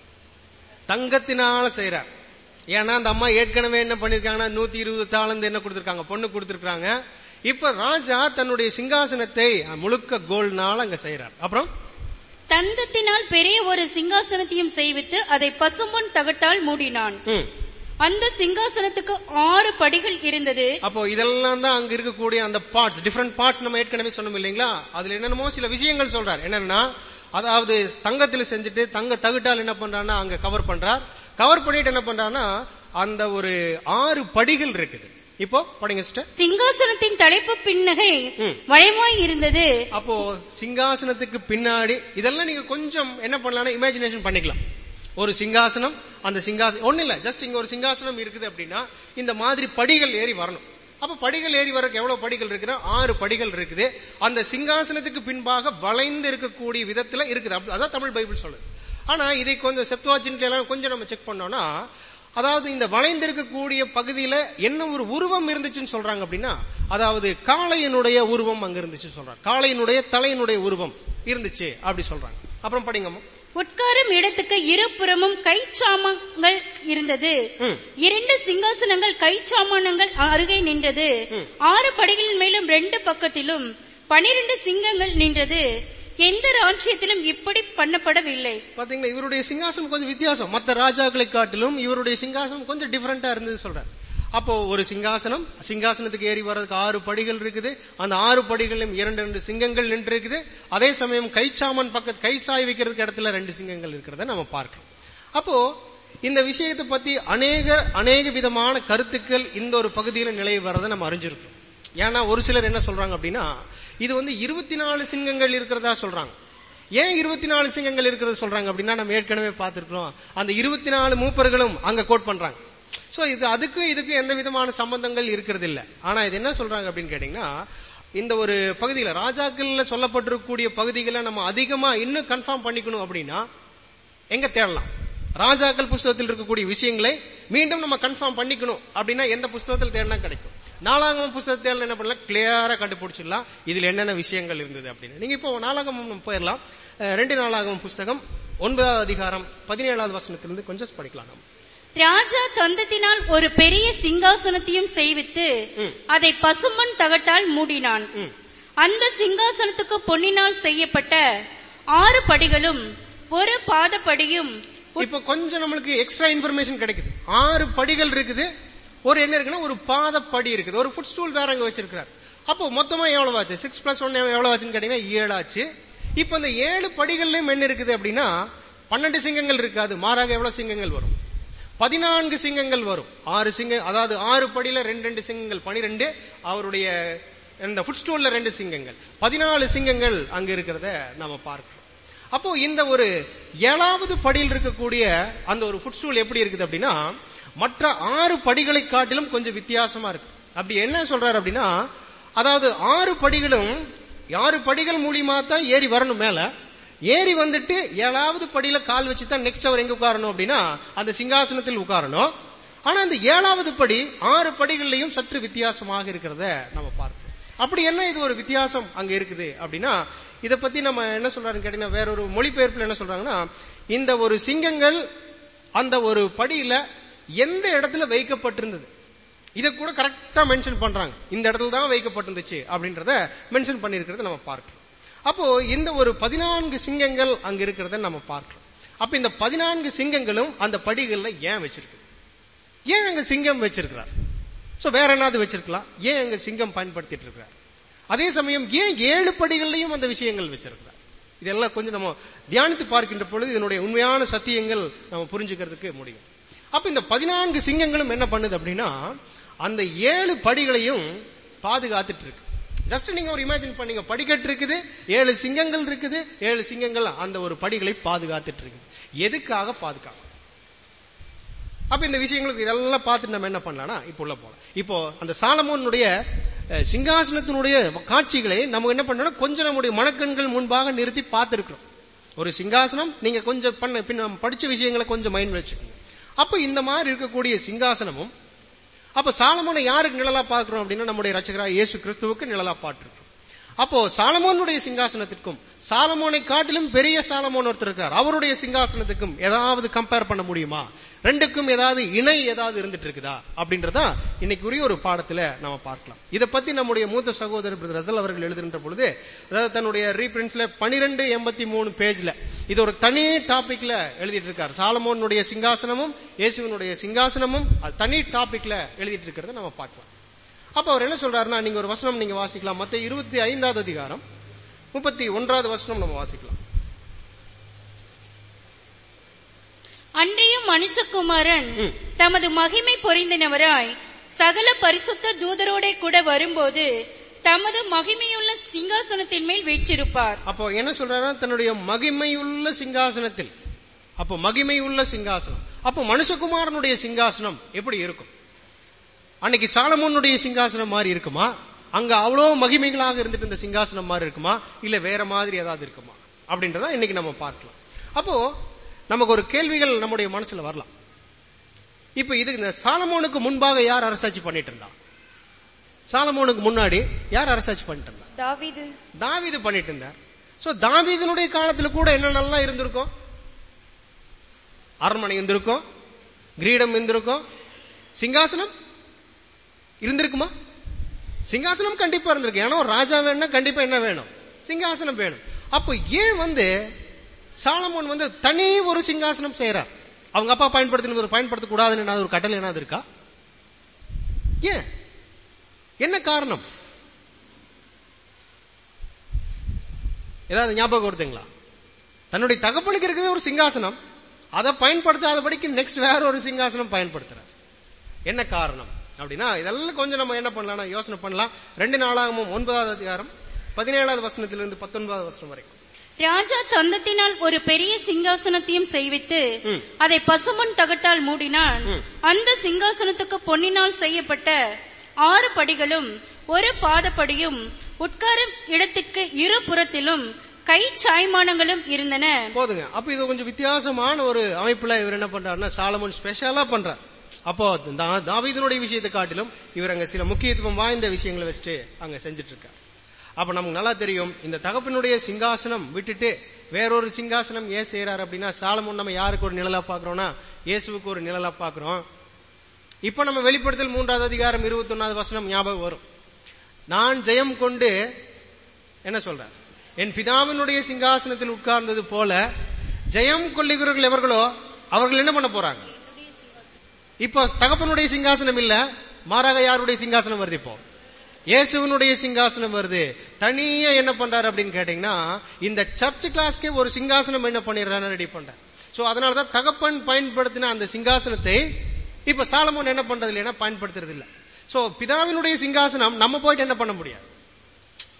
தங்கத்தினால செய்யறார் ஏன்னா அந்த அம்மா ஏற்கனவே என்ன பண்ணிருக்காங்கன்னா நூத்தி இருபது தாளந்து என்ன கொடுத்திருக்காங்க பொண்ணு கொடுத்திருக்காங்க இப்ப ராஜா தன்னுடைய சிங்காசனத்தை முழுக்க கோல்ட்னால அங்க செய்யறார் அப்புறம் தந்தத்தினால் பெரிய ஒரு சிங்காசனத்தையும் செய்வித்து அதை பசும்பொன் தகட்டால் மூடினான் ம். அந்த சிங்காசனத்துக்கு ஆறு படிகள் இருந்தது அப்போ இதெல்லாம் தான் அங்க இருக்கக்கூடிய அந்த பார்ட்ஸ் டிஃபரெண்ட் பார்ட்ஸ் நம்ம ஏற்கனவே சொன்னோம் இல்லைங்களா அதுல என்னென்னமோ சில விஷயங்கள் சொல்றார் என்னன்னா அதாவது தங்கத்துல செஞ்சுட்டு தங்க தகுட்டால் என்ன பண்றாருன்னா அங்க கவர் பண்றார் கவர் பண்ணிட்டு என்ன பண்றாருன்னா அந்த ஒரு ஆறு படிகள் இருக்குது இப்போ படிங்க சிஸ்டர் சிங்காசனத்தின் தலைப்பு பின்னகை ம். வளைவாய் இருந்தது அப்போ சிங்காசனத்துக்கு பின்னாடி இதெல்லாம் நீங்க கொஞ்சம் என்ன பண்ணலாம்னா இமேஜினேஷன் பண்ணிக்கலாம் ஒரு சிங்காசனம் அந்த சிங்காசனம் ஒண்ணு இல்ல ஜஸ்ட் இங்க ஒரு சிங்காசனம் இருக்குது அப்படின்னா இந்த மாதிரி படிகள் ஏறி வரணும் அப்ப படிகள் ஏறி வரக்கு எவ்வளவு படிகள் இருக்குன்னா ஆறு படிகள் இருக்குது அந்த சிங்காசனத்துக்கு பின்பாக வளைந்து இருக்கக்கூடிய விதத்துல இருக்குது அப்படி- அதான் தமிழ் பைபிள் சொல்லுது ஆனா இதை கொஞ்சம் செப்துவாஜின்ல எல்லாம் கொஞ்சம் நம்ம செக் பண்ணோம்னா அதாவது இந்த வளைந்திருக்கக்கூடிய பகுதியில என்ன ஒரு உருவம் இருந்துச்சுன்னு சொல்றாங்க அப்படின்னா அதாவது காளையனுடைய உருவம் அங்க இருந்துச்சு சொல்றாங்க காளையனுடைய தலையினுடைய உருவம் இருந்துச்சு அப்படி சொல்றாங்க அப்புறம் படிங்கம்மா உட்காரும் இடத்துக்கு இருபுறமும் கைச்சாமங்கள் இருந்தது ம். இரண்டு சிங்காசனங்கள் கைச்சாமானங்கள் அருகே நின்றது ஆறு படிகளின் மேலும் ரெண்டு பக்கத்திலும் பனிரெண்டு சிங்கங்கள் நின்றது எந்த ராஜ்யத்திலும் இப்படி பண்ணப்படவில்லை பாத்தீங்களா இவருடைய சிங்காசனம் கொஞ்சம் வித்தியாசம் மத்த ராஜாக்களை காட்டிலும் இவருடைய சிங்காசனம் கொஞ்சம் டிஃபரெண்டா இருந்தது சொல்றாரு அப்போ ஒரு சிங்காசனம் சிங்காசனத்துக்கு ஏறி வர்றதுக்கு ஆறு படிகள் இருக்குது அந்த ஆறு படிகளிலும் இரண்டு ரெண்டு சிங்கங்கள் நின்று இருக்குது அதே சமயம் கைச்சாமன் பக்கத்து கை சாய் வைக்கிறதுக்கு இடத்துல ரெண்டு சிங்கங்கள் இருக்கிறத நம்ம பார்க்கிறோம் அப்போ இந்த விஷயத்தை பத்தி அநேக அநேக விதமான கருத்துக்கள் இந்த ஒரு பகுதியில நிலை வர்றதை நம்ம அறிஞ்சிருக்கோம் ஏன்னா ஒரு சிலர் என்ன சொல்றாங்க அப்படின்னா இது வந்து இருபத்தி நாலு சிங்கங்கள் இருக்கிறதா சொல்றாங்க ஏன் இருபத்தி நாலு சிங்கங்கள் இருக்கிறது சொல்றாங்க அப்படின்னா நம்ம ஏற்கனவே பார்த்திருக்கிறோம் அந்த இருபத்தி நாலு மூப்பர்களும் அங்க கோட் பண்றாங்க சோ இது அதுக்கும் இதுக்கும் எந்த விதமான சம்பந்தங்கள் இருக்கிறது இல்ல ஆனா இது என்ன சொல்றாங்க அப்படின்னு கேட்டீங்கன்னா இந்த ஒரு பகுதியில ராஜாக்கள்ல சொல்லப்பட்டிருக்கக்கூடிய பகுதிகளை நம்ம அதிகமா இன்னும் கன்ஃபார்ம் பண்ணிக்கணும் அப்படின்னா எங்க தேடலாம் ராஜாக்கள் புஸ்தகத்தில் இருக்கக்கூடிய விஷயங்களை மீண்டும் நம்ம கன்ஃபார்ம் பண்ணிக்கணும் அப்படின்னா எந்த புஸ்தகத்தில் தேடினா கிடைக்கும் நாலாகம புஸ்தகத்தில் என்ன பண்ணலாம் கிளியரா கண்டுபிடிச்சிடலாம் இதுல என்னென்ன விஷயங்கள் இருந்தது அப்படின்னு நீங்க இப்போ நாலாகமம் நம்ம போயிடலாம் அஹ் ரெண்டு நாளாகமம் புஸ்தகம் ஒன்பதாவது அதிகாரம் பதினேழாவது வசனத்திலிருந்து கொஞ்சம் படிக்கலாம் நம்ம ராஜா தந்தத்தினால் ஒரு பெரிய சிங்காசனத்தையும் செய்வித்து ம். அதை பசும்பொன் தகட்டால் மூடினான் ம். அந்த சிங்காசனத்துக்கு பொன்னினால் செய்யப்பட்ட ஆறு படிகளும் ஒரு பாதப்படியும் இப்போ கொஞ்சம் நம்மளுக்கு எக்ஸ்ட்ரா இன்ஃபர்மேஷன் கிடைக்குது ஆறு படிகள் இருக்குது ஒரு என்ன இருக்குன்னா ஒரு பாத படி இருக்குது ஒரு ஃபுட் ஸ்டூல் வேற அங்க வச்சிருக்காரு அப்போ மொத்தமா எவ்வளவு ஆச்சு சிக்ஸ் பிளஸ் ஒன் எவ்வளவு ஆச்சுன்னு கேட்டீங்கன்னா ஏழு ஆச்சு இப்போ இந்த ஏழு படிகள்லயும் என்ன இருக்குது அப்படின்னா பன்னெண்டு சிங்கங்கள் இருக்காது மாறாக எவ்வளவு சிங்கங்கள் வரும் பதினான்கு சிங்கங்கள் வரும் ஆறு சிங்க அதாவது ஆறு படியில ரெண்டு ரெண்டு சிங்கங்கள் பனிரெண்டு அவருடைய இந்த ஃபுட் ஸ்டூல்ல ரெண்டு சிங்கங்கள் பதினாலு சிங்கங்கள் அங்க இருக்கிறத நம்ம பார்க்கிறோம் அப்போ இந்த ஒரு ஏழாவது படியில் இருக்கக்கூடிய அந்த ஒரு ஃபுட் ஸ்டூல் எப்படி இருக்குது அப்படின்னா மற்ற ஆறு படிகளை காட்டிலும் கொஞ்சம் வித்தியாசமா இருக்கு அப்படி என்ன சொல்றாரு அப்படின்னா அதாவது ஆறு படிகளும் ஆறு படிகள் மூலியமா தான் ஏறி வரணும் மேல ஏறி வந்துட்டு ஏழாவது படியில கால் வச்சு தான் நெக்ஸ்ட் அவர் எங்க உட்காரணும் அப்படின்னா அந்த சிங்காசனத்தில் உட்காரணும் ஆனா இந்த ஏழாவது படி ஆறு படிகள்லயும் சற்று வித்தியாசமாக இருக்கிறத நம்ம பார்க்கிறோம் அப்படி என்ன இது ஒரு வித்தியாசம் அங்க இருக்குது அப்படின்னா இத பத்தி நம்ம என்ன சொல்றாருன்னு கேட்டீங்கன்னா வேற ஒரு மொழிபெயர்ப்புல என்ன சொல்றாங்கன்னா இந்த ஒரு சிங்கங்கள் அந்த ஒரு படியில எந்த இடத்துல வைக்கப்பட்டிருந்தது இத கூட கரெக்டா மென்ஷன் பண்றாங்க இந்த இடத்துல தான் வைக்கப்பட்டிருந்துச்சு அப்படின்றத மென்ஷன் பண்ணிருக்கிறத நம்ம பார்க்கிறோம் அப்போ இந்த ஒரு பதினான்கு சிங்கங்கள் அங்க இருக்கிறத நம்ம பார்க்கிறோம் அப்ப இந்த பதினான்கு சிங்கங்களும் அந்த படிகள்ல ஏன் வச்சிருக்கு ஏன் அங்க சிங்கம் வச்சிருக்கிறார் சோ வேற என்னது வச்சிருக்கலாம் ஏன் அங்க சிங்கம் பயன்படுத்திட்டு இருக்கிறார் அதே சமயம் ஏன் ஏழு படிகள்லயும் அந்த விஷயங்கள் வச்சிருக்கிறார் இதெல்லாம் கொஞ்சம் நம்ம தியானித்து பார்க்கின்ற பொழுது இதனுடைய உண்மையான சத்தியங்கள் நம்ம புரிஞ்சுக்கிறதுக்கு முடியும் அப்ப இந்த பதினான்கு சிங்கங்களும் என்ன பண்ணுது அப்படின்னா அந்த ஏழு படிகளையும் பாதுகாத்துட்டு இருக்கு ஜஸ்ட் நீங்க ஒரு இமேஜின் பண்ணீங்க படிக்கட்டு இருக்குது ஏழு சிங்கங்கள் இருக்குது ஏழு சிங்கங்கள் அந்த ஒரு படிகளை பாதுகாத்துட்டு இருக்குது எதுக்காக பாதுகாக்கும் அப்ப இந்த விஷயங்களுக்கு இதெல்லாம் பார்த்துட்டு நம்ம என்ன பண்ணலாம்னா இப்போ உள்ள போலாம் இப்போ அந்த சாலமோனுடைய அஹ், சிங்காசனத்தினுடைய காட்சிகளை நம்ம என்ன பண்ணோம்னா கொஞ்சம் நம்முடைய மனக்கண்கள் முன்பாக நிறுத்தி பார்த்திருக்கிறோம் ஒரு சிங்காசனம் நீங்க கொஞ்சம் பண்ண பின்ன படிச்ச விஷயங்களை கொஞ்சம் மைண்ட் வச்சுக்கோங்க அப்ப இந்த மாதிரி இருக்கக்கூடிய சிங்காசனமும் அப்ப சாலமோனை யாருக்கு நிழலா பார்க்கிறோம் அப்படின்னா நம்முடைய ரச்சகரா இயேசு கிறிஸ்துவுக்கு நிழலா பார்த்திருக்கிறோம் அப்போ சாலமோனுடைய சிங்காசனத்திற்கும் சாலமோனை காட்டிலும் பெரிய சாலமோன் ஒருத்தர் இருக்கார் அவருடைய சிங்காசனத்துக்கும் ஏதாவது கம்பேர் பண்ண முடியுமா ரெண்டுக்கும் ஏதாவது இணை ஏதாவது இருந்துட்டு இருக்குதா அப்படின்றதா இன்னைக்குரிய ஒரு பாடத்துல நம்ம பார்க்கலாம் இதை பத்தி நம்முடைய மூத்த சகோதரர் பிரதர் ரசல் அவர்கள் எழுதுகின்ற பொழுது அதாவது தன்னுடைய ரீபிரிண்ட்ஸ்ல பனிரெண்டு எண்பத்தி மூணு பேஜ்ல இது ஒரு தனி டாபிக்ல எழுதிட்டு இருக்கார் சாலமோனுடைய சிங்காசனமும் இயேசுவனுடைய சிங்காசனமும் அது தனி டாபிக்ல எழுதிட்டு இருக்கிறத நம்ம பார்க்கலாம் அப்ப அவர் என்ன சொல்றாருன்னா நீங்க ஒரு வசனம் நீங்க வாசிக்கலாம் மத்த இருபத்தி ஐந்தாவது அதிகாரம் முப்பத்தி ஒன்றாவது வசனம் நம்ம வாசிக்கலாம் அன்றியும் மனுஷகுமாரன் ம். தமது மகிமை பொறிந்தனவராய் சகல பரிசுத்த தூதரோடே கூட வரும்போது தமது மகிமையுள்ள சிங்காசனத்தின் மேல் வீற்றிருப்பார் அப்போ என்ன சொல்றாருன்னா தன்னுடைய மகிமையுள்ள சிங்காசனத்தில் அப்போ மகிமையுள்ள சிங்காசனம் அப்போ மனுஷகுமாரனுடைய சிங்காசனம் எப்படி இருக்கும் அன்னைக்கு சாலமோனுடைய சிங்காசனம் மாதிரி இருக்குமா அங்க அவ்வளவு மகிமைகளாக இருந்துட்டு இந்த சிங்காசனம் மாதிரி இருக்குமா இல்ல வேற மாதிரி ஏதாவது இருக்குமா அப்படின்றத இன்னைக்கு நம்ம பார்க்கலாம் அப்போ நமக்கு ஒரு கேள்விகள் நம்முடைய மனசுல வரலாம் இப்ப இது இந்த சாலமோனுக்கு முன்பாக யார் அரசாட்சி பண்ணிட்டு இருந்தா சாலமோனுக்கு முன்னாடி யார் அரசாட்சி பண்ணிட்டு இருந்தா தாவீது தாவீது பண்ணிட்டு இருந்தார் சோ தாவீதனுடைய காலத்துல கூட என்னென்னலாம் இருந்திருக்கும் அரண்மனை இருந்திருக்கும் கிரீடம் இருந்திருக்கும் சிங்காசனம் இருந்திருக்குமா சிங்காசனம் கண்டிப்பா இருந்திருக்கு ஏன்னா ஒரு ராஜா வேணும்னா கண்டிப்பா என்ன வேணும் சிங்காசனம் வேணும் அப்போ ஏன் வந்து சாலமோன் வந்து தனி ஒரு சிங்காசனம் செய்யறார் அவங்க அப்பா பயன்படுத்தின ஒரு பயன்படுத்த கூடாதுன்னு ஏதாவது ஒரு கட்டளை ஏதாவது இருக்கா ஏன் என்ன காரணம் ஏதாவது ஞாபகம் வருதுங்களா தன்னுடைய தகப்பனுக்கு இருக்கிறது ஒரு சிங்காசனம் அதை பயன்படுத்தாதபடிக்கு நெக்ஸ்ட் வேற ஒரு சிங்காசனம் பயன்படுத்துறார் என்ன காரணம் அப்படின்னா இதெல்லாம் கொஞ்சம் நம்ம என்ன பண்ணலாம் யோசனை பண்ணலாம் ரெண்டு நாளாகவும் ஒன்பதாவது அதிகாரம் பதினேழாவது வசனத்திலிருந்து பத்தொன்பதாவது வசனம் வரைக்கும் ராஜா தந்தத்தினால் ஒரு பெரிய சிங்காசனத்தையும் செய்வித்து ம். அதை பசுமன் தகட்டால் மூடினான் ம். அந்த சிங்காசனத்துக்கு பொன்னினால் செய்யப்பட்ட ஆறு படிகளும் ஒரு பாதப்படியும் உட்காரும் இடத்திற்கு இரு புறத்திலும் கை சாய்மானங்களும் இருந்தன போதுங்க அப்ப இது கொஞ்சம் வித்தியாசமான ஒரு அமைப்புல இவர் என்ன பண்றாருன்னா சாலமோன் ஸ்பெஷலா பண்றார் அப்போ தா- தாவீதனுடைய விஷயத்தை காட்டிலும் இவர் அங்க சில முக்கியத்துவம் வாய்ந்த விஷயங்களை வச்சுட்டு அங்க செஞ்சுட்டு இருக்கார் அப்ப நமக்கு நல்லா தெரியும் இந்த தகப்பனுடைய சிங்காசனம் விட்டுட்டு வேறொரு சிங்காசனம் ஏன் செய்யறாரு அப்படின்னா சாலமோன் நம்ம யாருக்கு ஒரு நிழலா பாக்குறோம்னா இயேசுவுக்கு ஒரு நிழலா பாக்குறோம் இப்ப நம்ம வெளிப்படுத்தல் மூன்றாவது அதிகாரம் இருபத்தி ஒன்னாவது வசனம் ஞாபகம் வரும் நான் ஜெயம் கொண்டு என்ன சொல்ற என் பிதாவினுடைய சிங்காசனத்தில் உட்கார்ந்தது போல ஜெயம் கொள்ளுகிறவர்கள் எவர்களோ அவர்கள் என்ன பண்ண போறாங்க இப்போ தகப்பனுடைய சிங்காசனம் இல்ல மாறாக யாருடைய சிங்காசனம் வருது இப்போ இயேசுவனுடைய சிங்காசனம் வருது தனியா என்ன பண்றாரு அப்படின்னு கேட்டீங்கன்னா இந்த சர்ச் கிளாஸ்க்கே ஒரு சிங்காசனம் என்ன பண்ணிடுறாரு ரெடி பண்றாரு சோ அதனாலதான் தகப்பன் பயன்படுத்தின அந்த சிங்காசனத்தை இப்ப சாலமோன் என்ன பண்றது இல்லைன்னா பயன்படுத்துறது இல்ல சோ பிதாவினுடைய சிங்காசனம் நம்ம போயிட்டு என்ன பண்ண முடியாது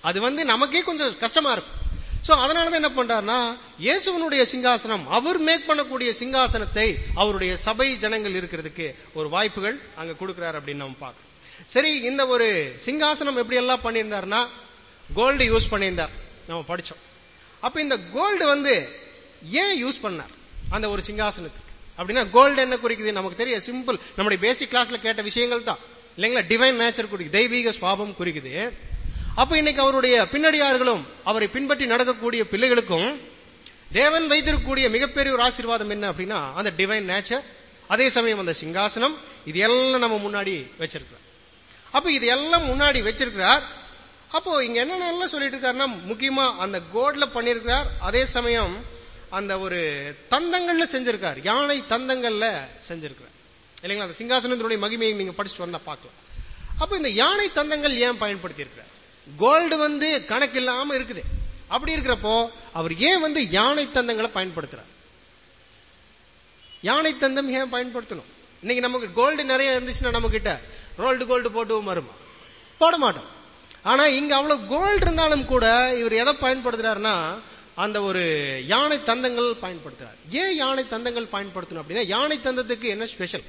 அது வந்து நமக்கே கொஞ்சம் கஷ்டமா இருக்கும் சோ அதனாலதான் என்ன பண்றாருன்னா இயேசுவனுடைய சிங்காசனம் அவர் மேக் பண்ணக்கூடிய சிங்காசனத்தை அவருடைய சபை ஜனங்கள் இருக்கிறதுக்கு ஒரு வாய்ப்புகள் அங்க கொடுக்கிறார் அப்படின்னு நம்ம பார்க்கணும் சரி இந்த ஒரு சிங்காசனம் எப்படி எல்லாம் பண்ணியிருந்தாருன்னா கோல்டு யூஸ் பண்ணியிருந்தார் நம்ம படிச்சோம் அப்ப இந்த கோல்டு வந்து ஏன் யூஸ் பண்ணார் அந்த ஒரு சிங்காசனத்துக்கு அப்படின்னா கோல்டு என்ன குறிக்குது நமக்கு தெரியும் சிம்பிள் நம்முடைய பேசிக் கிளாஸ்ல கேட்ட விஷயங்கள் தான் இல்லைங்களா டிவைன் நேச்சர் குறிக்குது தெய்வீக சுவாபம் குறிக்குது அப்ப இன்னைக்கு அவருடைய பின்னடியார்களும் அவரை பின்பற்றி நடக்கக்கூடிய பிள்ளைகளுக்கும் தேவன் வைத்திருக்கக்கூடிய மிகப்பெரிய ஒரு ஆசீர்வாதம் என்ன அப்படின்னா அந்த டிவைன் நேச்சர் அதே சமயம் அந்த சிங்காசனம் இது எல்லாம் நம்ம முன்னாடி வச்சிருக்கிறோம் அப்ப இது எல்லாம் முன்னாடி வச்சிருக்கிறார் அப்போ இங்க என்னென்ன சொல்லிட்டு இருக்காருன்னா முக்கியமா அந்த கோட்ல பண்ணிருக்கிறார் அதே சமயம் அந்த ஒரு தந்தங்கள்ல செஞ்சிருக்கார் யானை தந்தங்கள்ல செஞ்சிருக்கிறார் இல்லைங்களா அந்த சிங்காசனத்தினுடைய மகிமையை நீங்க படிச்சுட்டு வந்தா பார்க்கலாம் அப்ப இந்த யானை தந்தங்கள் ஏன் பயன்படுத்தி இருக்கிறார் கோல்டு வந்து கணக்கு இல்லாம இருக்குது அப்படி இருக்கிறப்போ அவர் ஏன் வந்து யானை தந்தங்களை பயன்படுத்துறார் யானை தந்தம் ஏன் பயன்படுத்தணும் இன்னைக்கு நமக்கு கோல்டு நிறைய இருந்துச்சுன்னா நம்ம கிட்ட ரோல்டு கோல்டு போட்டு வருமா போட மாட்டோம் ஆனா இங்க அவ்வளவு கோல்டு இருந்தாலும் கூட இவர் எதை பயன்படுத்துறாருன்னா அந்த ஒரு யானை தந்தங்கள் பயன்படுத்துறார் ஏன் யானை தந்தங்கள் பயன்படுத்தணும் அப்படின்னா யானை தந்தத்துக்கு என்ன ஸ்பெஷல்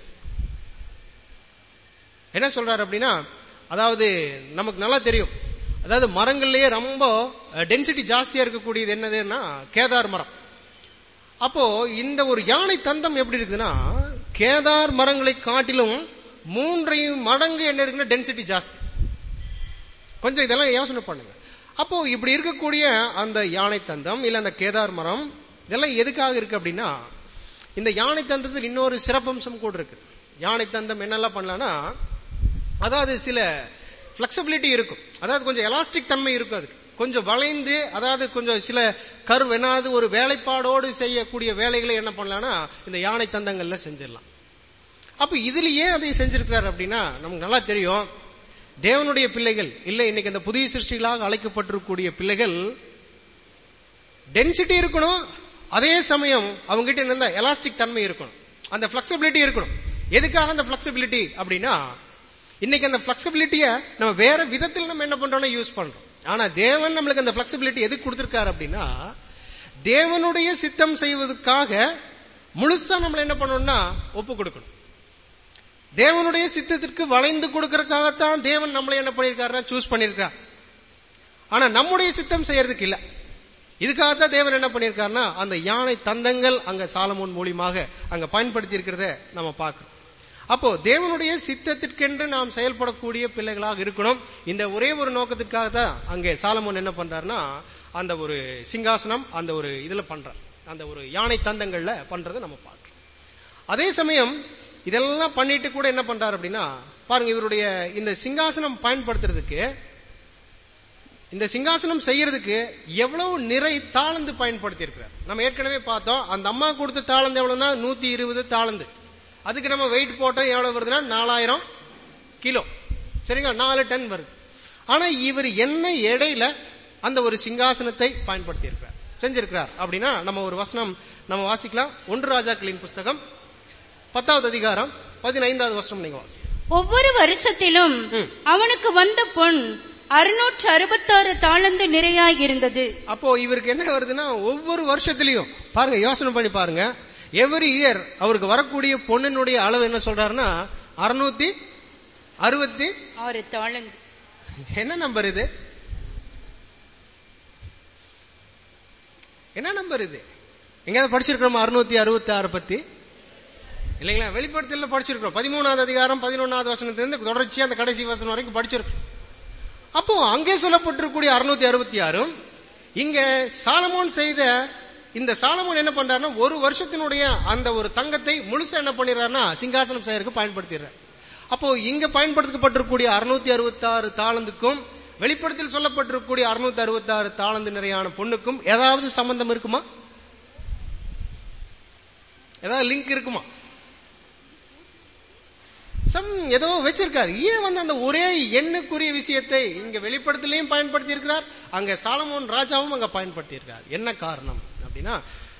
என்ன சொல்றாரு அப்படின்னா அதாவது நமக்கு நல்லா தெரியும் அதாவது மரங்கள்லயே ரொம்ப டென்சிட்டி ஜாஸ்தியா இருக்கக்கூடியது என்னதுன்னா கேதார் மரம் அப்போ இந்த ஒரு யானை தந்தம் எப்படி இருக்குதுன்னா கேதார் மரங்களை காட்டிலும் மூன்றையும் மடங்கு என்ன இருக்குன்னா டென்சிட்டி ஜாஸ்தி கொஞ்சம் இதெல்லாம் யோசனை பண்ணுங்க அப்போ இப்படி இருக்கக்கூடிய அந்த யானை தந்தம் இல்ல அந்த கேதார் மரம் இதெல்லாம் எதுக்காக இருக்கு அப்படின்னா இந்த யானை தந்தத்தில் இன்னொரு சிறப்பம்சம் கூட இருக்குது யானை தந்தம் என்னெல்லாம் பண்ணலாம்னா அதாவது சில பிளெக்சிபிலிட்டி இருக்கும் அதாவது கொஞ்சம் எலாஸ்டிக் தன்மை இருக்கும் அதுக்கு கொஞ்சம் வளைந்து அதாவது கொஞ்சம் சில கரு என்னாவது ஒரு வேலைப்பாடோடு செய்யக்கூடிய வேலைகளை என்ன பண்ணலாம்னா இந்த யானை தந்தங்கள்ல செஞ்சிடலாம் அப்ப இதுலயே அதை செஞ்சிருக்கிறார் அப்படின்னா நமக்கு நல்லா தெரியும் தேவனுடைய பிள்ளைகள் இல்ல இன்னைக்கு இந்த புதிய சிருஷ்டிகளாக அழைக்கப்பட்டிருக்கக்கூடிய பிள்ளைகள் டென்சிட்டி இருக்கணும் அதே சமயம் அவங்க கிட்ட இருந்த எலாஸ்டிக் தன்மை இருக்கணும் அந்த பிளெக்சிபிலிட்டி இருக்கணும் எதுக்காக அந்த பிளெக்சிபிலிட்டி அப்படின்னா இன்னைக்கு அந்த பிளெக்சிபிலிட்டிய நம்ம வேற விதத்தில் நம்ம என்ன பண்றோம்னா யூஸ் பண்றோம் ஆனா தேவன் நம்மளுக்கு அந்த பிளெக்சிபிலிட்டி எதுக்கு கொடுத்திருக்காரு அப்படின்னா தேவனுடைய சித்தம் செய்வதற்காக முழுசா நம்மள என்ன பண்ணணும்னா ஒப்பு கொடுக்கணும் தேவனுடைய சித்தத்திற்கு வளைந்து கொடுக்கறதுக்காகத்தான் தேவன் நம்மளை என்ன பண்ணிருக்காருன்னா சூஸ் பண்ணிருக்கார் ஆனா நம்முடைய சித்தம் செய்யறதுக்கு இல்ல இதுக்காகத்தான் தேவன் என்ன பண்ணிருக்காருன்னா அந்த யானை தந்தங்கள் அங்க சாலமோன் மூலியமாக அங்க பயன்படுத்தி இருக்கிறத நம்ம பார்க்கிறோம் அப்போ தேவனுடைய சித்தத்திற்கென்று நாம் செயல்படக்கூடிய பிள்ளைகளாக இருக்கணும் இந்த ஒரே ஒரு நோக்கத்திற்காக தான் அங்கே சாலமோன் என்ன பண்றாருன்னா அந்த ஒரு சிங்காசனம் அந்த ஒரு இதுல பண்றார் அந்த ஒரு யானை தந்தங்கள்ல பண்றதை நம்ம பார்க்கிறோம் அதே சமயம் இதெல்லாம் பண்ணிட்டு கூட என்ன பண்றாரு அப்படின்னா பாருங்க இவருடைய இந்த சிங்காசனம் பயன்படுத்துறதுக்கு இந்த சிங்காசனம் செய்யறதுக்கு எவ்வளவு நிறை தாளந்து பயன்படுத்தி இருக்கிறார் நம்ம ஏற்கனவே பார்த்தோம் அந்த அம்மா கொடுத்த தாளந்து எவ்வளவுனா நூத்தி இருபது தாளந்து அதுக்கு நம்ம வெயிட் போட்டோம் எவ்வளவு வருதுன்னா நாலாயிரம் கிலோ சரிங்களா நாலு டன் வருது ஆனா இவர் என்ன எடையில அந்த ஒரு சிங்காசனத்தை பயன்படுத்தி இருக்கிறார் செஞ்சிருக்கிறார் அப்படின்னா நம்ம ஒரு வசனம் நம்ம வாசிக்கலாம் ஒன்று ராஜாக்களின் புஸ்தகம் பத்தாவது அதிகாரம் பதினைந்தாவது வருஷம் நீங்க வாசி ஒவ்வொரு வருஷத்திலும் ம். அவனுக்கு வந்த பொன் அறுநூற்று அறுபத்தாறு தாளந்து நிறையாய் இருந்தது அப்போ இவருக்கு என்ன வருதுன்னா ஒவ்வொரு வருஷத்திலையும் பாருங்க யோசனை பண்ணி பாருங்க எவ்ரி இயர் அவருக்கு வரக்கூடிய பொண்ணினுடைய அளவு என்ன சொல்றாருன்னா அறுநூத்தி அறுபத்தி ஆறு தாளந்து என்ன நம்பர் இது என்ன நம்பர் இது எங்கேயாவது படிச்சிருக்கிறோமா அறுநூத்தி அறுபத்தி ஆறு பத்தி இல்லைங்களா வெளிப்படுத்தல படிச்சிருக்கிறோம் பதிமூணாவது அதிகாரம் பதினொன்னாவது வசனத்திலிருந்து தொடர்ச்சியா அந்த கடைசி வசனம் வரைக்கும் படிச்சிருக்கோம் அப்போ அங்கே சொல்லப்பட்டிருக்கக்கூடிய அறுநூத்தி அறுபத்தி ஆறும் இங்க சாலமோன் செய்த இந்த சாலமோன் என்ன பண்றாருன்னா ஒரு வருஷத்தினுடைய அந்த ஒரு தங்கத்தை முழுசா என்ன பண்ணிடுறாருன்னா சிங்காசனம் செய்யறதுக்கு பயன்படுத்திடுறார் அப்போ இங்க பயன்படுத்தப்பட்டிருக்கக்கூடிய அறுநூத்தி அறுபத்தி ஆறு தாளந்துக்கும் வெளிப்படத்தில் சொல்லப்பட்டிருக்கக்கூடிய அறுநூத்தி அறுபத்தி ஆறு தாளந்து நிறையான பொண்ணுக்கும் ஏதாவது சம்பந்தம் இருக்குமா ஏதாவது லிங்க் இருக்குமா சம் ஏதோ வச்சிருக்காரு ஏன் வந்து அந்த ஒரே எண்ணுக்குரிய விஷயத்தை இங்க வெளிப்படத்திலையும் பயன்படுத்தி இருக்கிறார் அங்க சாலமோன் ராஜாவும் அங்க பயன்படுத்தி இருக்கார் என்ன காரணம் அப்படின்னா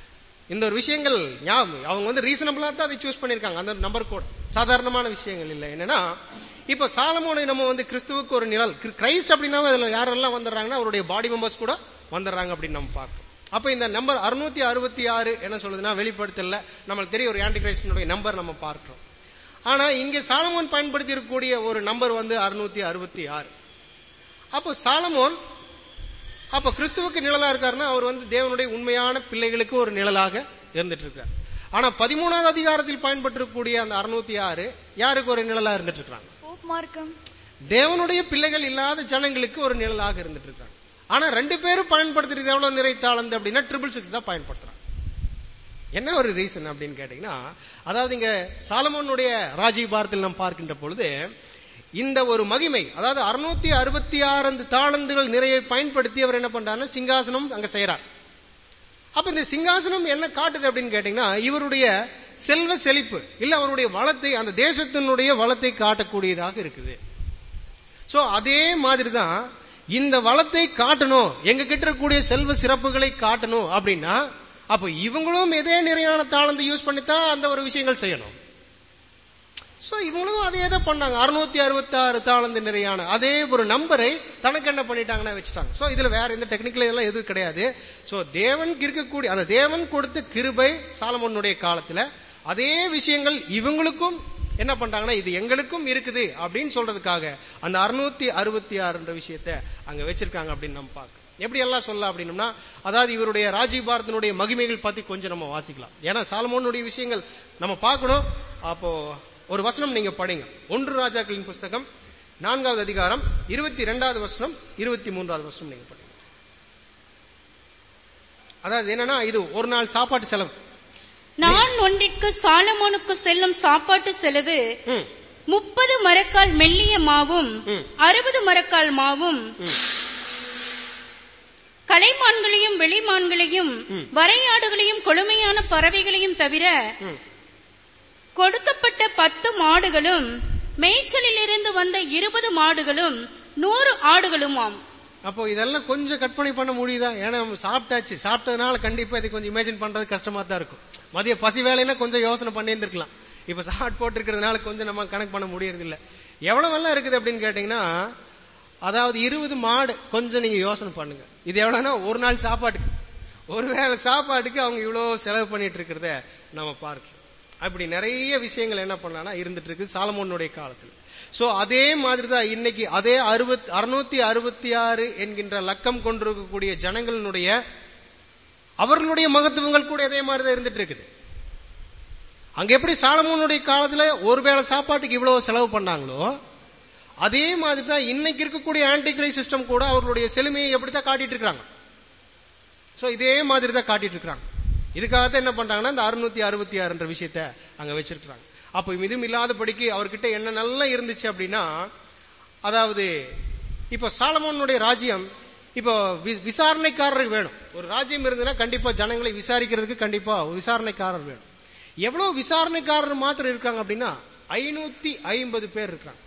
இந்த ஒரு விஷயங்கள் ஞாபகம் அவங்க வந்து ரீசனபிளா தான் அதை சூஸ் பண்ணிருக்காங்க அந்த நம்பர் கோட் சாதாரணமான விஷயங்கள் இல்லை என்னன்னா இப்ப சாலமோனை நம்ம வந்து கிறிஸ்துவுக்கு ஒரு நிழல் கிற- கிரைஸ்ட் அப்படின்னா அதுல யாரெல்லாம் வந்துடுறாங்கன்னா அவருடைய பாடி மெம்பர்ஸ் கூட வந்துடுறாங்க அப்படின்னு நம்ம பார்க்கிறோம் அப்ப இந்த நம்பர் அறுநூத்தி அறுபத்தி ஆறு என்ன சொல்லுதுன்னா வெளிப்படுத்தல நம்மளுக்கு தெரியும் ஒரு ஆன்டி கிரைஸ்டனுடைய நம்பர் நம்ம பார்க்கிறோம் ஆனா இங்க சாலமோன் பயன்படுத்தி இருக்கக்கூடிய ஒரு நம்பர் வந்து அறுநூத்தி அறுபத்தி ஆறு அப்போ சாலமோன் அப்ப கிறிஸ்துவுக்கு நிழலா இருக்காருன்னா அவர் வந்து தேவனுடைய உண்மையான பிள்ளைகளுக்கு ஒரு நிழலாக இருந்துட்டு இருக்கார் ஆனா பதிமூணாவது அதிகாரத்தில் பயன்பட்டிருக்கக்கூடிய அந்த அறுநூத்தி ஆறு யாருக்கு ஒரு நிழலா இருந்துட்டு இருக்காங்க போப் மார்க்கம் தேவனுடைய பிள்ளைகள் இல்லாத ஜனங்களுக்கு ஒரு நிழலாக இருந்துட்டு இருக்காங்க ஆனா ரெண்டு பேரும் பயன்படுத்துறது எவ்வளவு நிறைத்தாளந்து அப்படின்னா ட்ரிபிள் சிக்ஸ் தான் பயன்படுத்துறாங்க என்ன ஒரு ரீசன் அப்படின்னு கேட்டீங்கன்னா அதாவது இங்க சாலமோனுடைய ராஜீபாரத்தில் நாம் பார்க்கின்ற பொழுது இந்த ஒரு மகிமை அதாவது அறுநூத்தி அறுபத்தி ஆறு தாளந்துகள் நிறைய பயன்படுத்தி அவர் என்ன பண்றாருன்னா சிங்காசனம் அங்க செய்யறார் அப்ப இந்த சிங்காசனம் என்ன காட்டுது அப்படின்னு கேட்டீங்கன்னா இவருடைய செல்வ செழிப்பு இல்ல அவருடைய வளத்தை அந்த தேசத்தினுடைய வளத்தை காட்டக்கூடியதாக இருக்குது சோ அதே மாதிரி தான் இந்த வளத்தை காட்டணும் எங்க கிட்ட இருக்கக்கூடிய செல்வ சிறப்புகளை காட்டணும் அப்படின்னா அப்ப இவங்களும் இதே நிறையான தாளந்து யூஸ் பண்ணித்தான் அந்த ஒரு விஷயங்கள் செய்யணும் சோ இவங்களும் அதே தான் பண்ணாங்க அறுநூத்தி அறுபத்தி ஆறு தாளந்து நிறையான அதே ஒரு நம்பரை தனக்கு என்ன பண்ணிட்டாங்கன்னா வச்சுட்டாங்க சோ இதுல வேற எந்த டெக்னிக்கல் எல்லாம் எதுவும் கிடையாது சோ தேவனுக்கு இருக்கக்கூடிய அந்த தேவன் கொடுத்த கிருபை சாலமோனுடைய காலத்துல அதே விஷயங்கள் இவங்களுக்கும் என்ன பண்றாங்கன்னா இது எங்களுக்கும் இருக்குது அப்படின்னு சொல்றதுக்காக அந்த அறுநூத்தி அறுபத்தி ஆறுன்ற விஷயத்த அங்க வச்சிருக்காங்க அப்படின்னு நம்ம பார்க்க எப்படி எல்லாம் சொல்லலாம் அப்படின்னம்னா அதாவது இவருடைய ராஜீவ் பாரதனுடைய மகிமைகள் பத்தி கொஞ்சம் நம்ம வாசிக்கலாம் ஏன்னா சாலமோனுடைய விஷயங்கள் நம்ம பார்க்கணும் அப்போ ஒரு வசனம் நீங்க படிங்க ஒன்று ராஜாக்களின் புஸ்தகம் நான்காவது அதிகாரம் இருபத்தி இரண்டாவது வசனம் இருபத்தி மூன்றாவது வசனம் நீங்க படிங்க அதாவது என்னன்னா இது ஒரு நாள் சாப்பாட்டு செலவு நான் ஒன்றிற்கு சாலமோனுக்கு செல்லும் சாப்பாட்டு செலவு ம், முப்பது மரக்கால் மெல்லிய மாவும் ம். அறுபது மரக்கால் மாவும் ம். கலைமான்களையும் வெளிமான்களையும் வரையாடுகளையும் கொழுமையான பறவைகளையும் தவிர ம். கொடுக்கப்பட்ட பத்து மாடுகளும் மேய்ச்சலிலிருந்து வந்த இருபது மாடுகளும் நூறு ஆடுகளுமாம் அப்போ இதெல்லாம் கொஞ்சம் கற்பனை பண்ண முடியுதா ஏன்னா நம்ம சாப்பிட்டாச்சு சாப்பிட்டதுனால கண்டிப்பா இது கொஞ்சம் இமேஜின் பண்றது கஷ்டமா தான் இருக்கும் மதிய பசி வேலைன்னா கொஞ்சம் யோசனை பண்ணி இருந்திருக்கலாம் இப்ப சாட் போட்டு இருக்கிறதுனால கொஞ்சம் நம்ம கணக்கு பண்ண முடியறது இல்ல எவ்வளவு எல்லாம் இருக்குது அப்படின்னு கேட்டீங்கன்னா அதாவது இருபது மாடு கொஞ்சம் நீங்க யோசனை பண்ணுங்க இது எவ்வளவுன்னா ஒரு நாள் சாப்பாட்டுக்கு ஒருவேளை சாப்பாட்டுக்கு அவங்க இவ்வளவு செலவு பண்ணிட்டு இருக்கிறத நம்ம பார்க்கலாம் அப்படி நிறைய விஷயங்கள் என்ன பண்ணலாம்னா இருந்துட்டு இருக்கு சாலமோனுடைய காலத்துல சோ அதே மாதிரி தான் இன்னைக்கு அதே அறுபத் அறுநூத்தி அறுபத்தி ஆறு என்கின்ற லக்கம் கொண்டிருக்கக்கூடிய ஜனங்களினுடைய அவர்களுடைய மகத்துவங்கள் கூட அதே மாதிரி தான் இருந்துட்டு இருக்குது அங்க எப்படி சாலமோனுடைய காலத்துல ஒருவேளை சாப்பாட்டுக்கு இவ்வளவு செலவு பண்ணாங்களோ அதே மாதிரி தான் இன்னைக்கு இருக்கக்கூடிய ஆன்டிகிரை சிஸ்டம் கூட அவர்களுடைய செழுமையை எப்படித்தான் காட்டிட்டு இருக்காங்க சோ இதே மாதிரி தான் காட்டிட்டு இருக்காங்க இதுக்காகத்தான் என்ன பண்றாங்கன்னா இந்த அறுநூத்தி அறுபத்தி ஆறுன்ற விஷயத்த அங்க வச்சிருக்காங்க அப்போ இதுவும் இல்லாதபடிக்கு அவர்கிட்ட என்ன நல்லா இருந்துச்சு அப்படின்னா அதாவது இப்ப சாலமோனுடைய ராஜ்யம் இப்போ வி- விசாரணைக்காரர் வேணும் ஒரு ராஜ்யம் இருந்ததுன்னா கண்டிப்பா ஜனங்களை விசாரிக்கிறதுக்கு கண்டிப்பா ஒரு விசாரணைக்காரர் வேணும் எவ்வளவு விசாரணைக்காரர் மாத்திரம் இருக்காங்க அப்படின்னா ஐநூத்தி ஐம்பது பேர் இருக்காங்க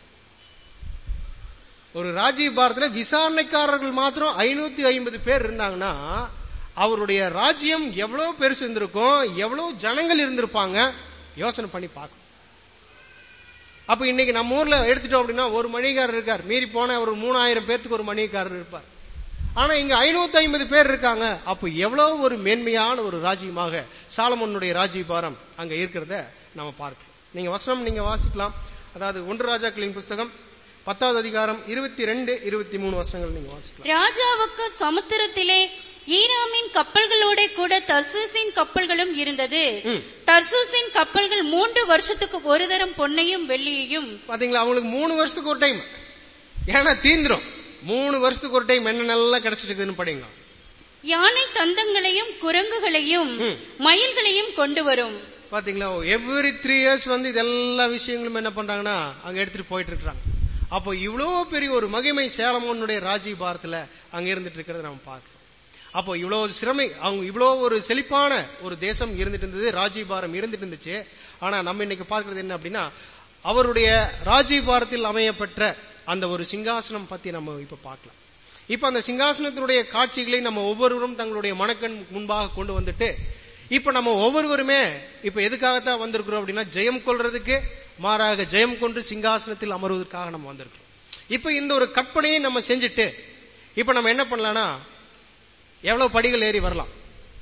ஒரு ராஜீவ் பாரத்ல விசாரணைக்காரர்கள் மாத்திரம் ஐநூத்தி ஐம்பது பேர் இருந்தாங்கன்னா அவருடைய ராஜ்யம் எவ்வளவு பெருசு இருந்திருக்கும் எவ்வளவு ஜனங்கள் இருந்திருப்பாங்க யோசனை பண்ணி பார்க்கணும் அப்ப இன்னைக்கு நம்ம ஊர்ல எடுத்துட்டோம் அப்படின்னா ஒரு மணிகாரர் இருக்கார் மீறி போன ஒரு மூணாயிரம் பேர்த்துக்கு ஒரு மணிகாரர் இருப்பார் ஆனா இங்க ஐநூத்தி ஐம்பது பேர் இருக்காங்க அப்ப எவ்வளவு ஒரு மேன்மையான ஒரு ராஜ்யமாக சாலமோனுடைய ராஜ்யபாரம் அங்க இருக்கிறத நம்ம பார்க்கலாம் நீங்க வசனம் நீங்க வாசிக்கலாம் அதாவது ஒன்று ராஜாக்களின் புஸ்தகம் பத்தாவது அதிகாரம் இருபத்தி ரெண்டு இருபத்தி மூணு வசனங்கள் நீங்க வாசிக்கலாம் ராஜாவுக்கு சமுத்திரத்திலே ஈராமின் கப்பல்களோட கூட தர்சூசின் கப்பல்களும் இருந்தது ம். தர்சூசின் கப்பல்கள் மூன்று வருஷத்துக்கு ஒரு தரம் பொன்னையும் வெள்ளியையும் பாத்தீங்களா அவங்களுக்கு மூணு வருஷத்துக்கு ஒரு டைம் ஏன்னா தீந்துரும் மூணு வருஷத்துக்கு ஒரு டைம் என்ன நல்லா கிடைச்சிட்டு இருக்குதுன்னு படிங்க யானை தந்தங்களையும் குரங்குகளையும் ம். மயில்களையும் கொண்டு வரும் பாத்தீங்களா எவ்ரி த்ரீ இயர்ஸ் வந்து இது எல்லா விஷயங்களும் என்ன பண்றாங்கன்னா அங்க எடுத்துட்டு போயிட்டு இருக்காங்க அப்போ இவ்வளவு பெரிய ஒரு மகிமை சேலமோனுடைய ராஜீவ் பாரத்துல அங்க இருந்துட்டு இருக்கிறத நம்ம பார்க்கிறோம் அப்போ இவ்வளவு சிரமை அவங்க இவ்வளவு ஒரு செழிப்பான ஒரு தேசம் இருந்துட்டு இருந்தது ராஜீவ் பாரம் இருந்துட்டு இருந்துச்சு ஆனா நம்ம இன்னைக்கு பார்க்கிறது என்ன அப்படின்னா அவருடைய ராஜீவ் பாரத்தில் அமையப்பெற்ற அந்த ஒரு சிங்காசனம் பத்தி நம்ம இப்ப பார்க்கலாம் இப்ப அந்த சிங்காசனத்தினுடைய காட்சிகளை நம்ம ஒவ்வொருவரும் தங்களுடைய மனக்கண் முன்பாக கொண்டு வந்துட்டு இப்ப நம்ம ஒவ்வொருவருமே இப்ப எதுக்காகத்தான் வந்திருக்கிறோம் அப்படின்னா ஜெயம் கொள்றதுக்கு மாறாக ஜெயம் கொண்டு சிங்காசனத்தில் அமர்வதற்காக நம்ம வந்திருக்கிறோம் இப்ப இந்த ஒரு கற்பனையை நம்ம செஞ்சுட்டு இப்ப நம்ம என்ன பண்ணலாம்னா எவ்வளவு படிகள் ஏறி வரலாம்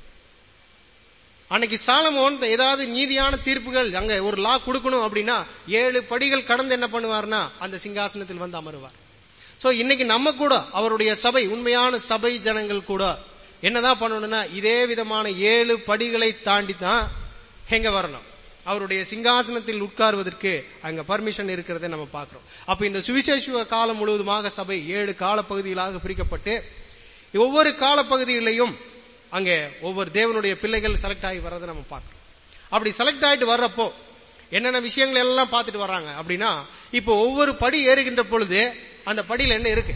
அன்னைக்கு சாலமோன் ஏதாவது நீதியான தீர்ப்புகள் அங்க ஒரு லா கொடுக்கணும் அப்படின்னா ஏழு படிகள் கடந்து என்ன பண்ணுவார்னா அந்த சிங்காசனத்தில் வந்து அமருவார் சோ இன்னைக்கு நம்ம கூட அவருடைய சபை உண்மையான சபை ஜனங்கள் கூட என்னதான் பண்ணணும்னா இதே விதமான ஏழு படிகளை தாண்டி தான் எங்க வரணும் அவருடைய சிங்காசனத்தில் உட்கார்வதற்கு அங்க பர்மிஷன் இருக்கிறதை நம்ம பார்க்கிறோம் அப்ப இந்த சுவிசேஷ காலம் முழுவதுமாக சபை ஏழு காலப்பகுதிகளாக பிரிக்கப்பட்டு ஒவ்வொரு காலப்பகுதியிலையும் அங்கே ஒவ்வொரு தேவனுடைய பிள்ளைகள் செலக்ட் ஆகி வர்றதை நம்ம பார்க்கிறோம் அப்படி செலக்ட் ஆயிட்டு வர்றப்போ என்னென்ன விஷயங்கள் எல்லாம் பார்த்துட்டு வர்றாங்க அப்படின்னா இப்போ ஒவ்வொரு படி ஏறுகின்ற பொழுது அந்த படியில என்ன இருக்கு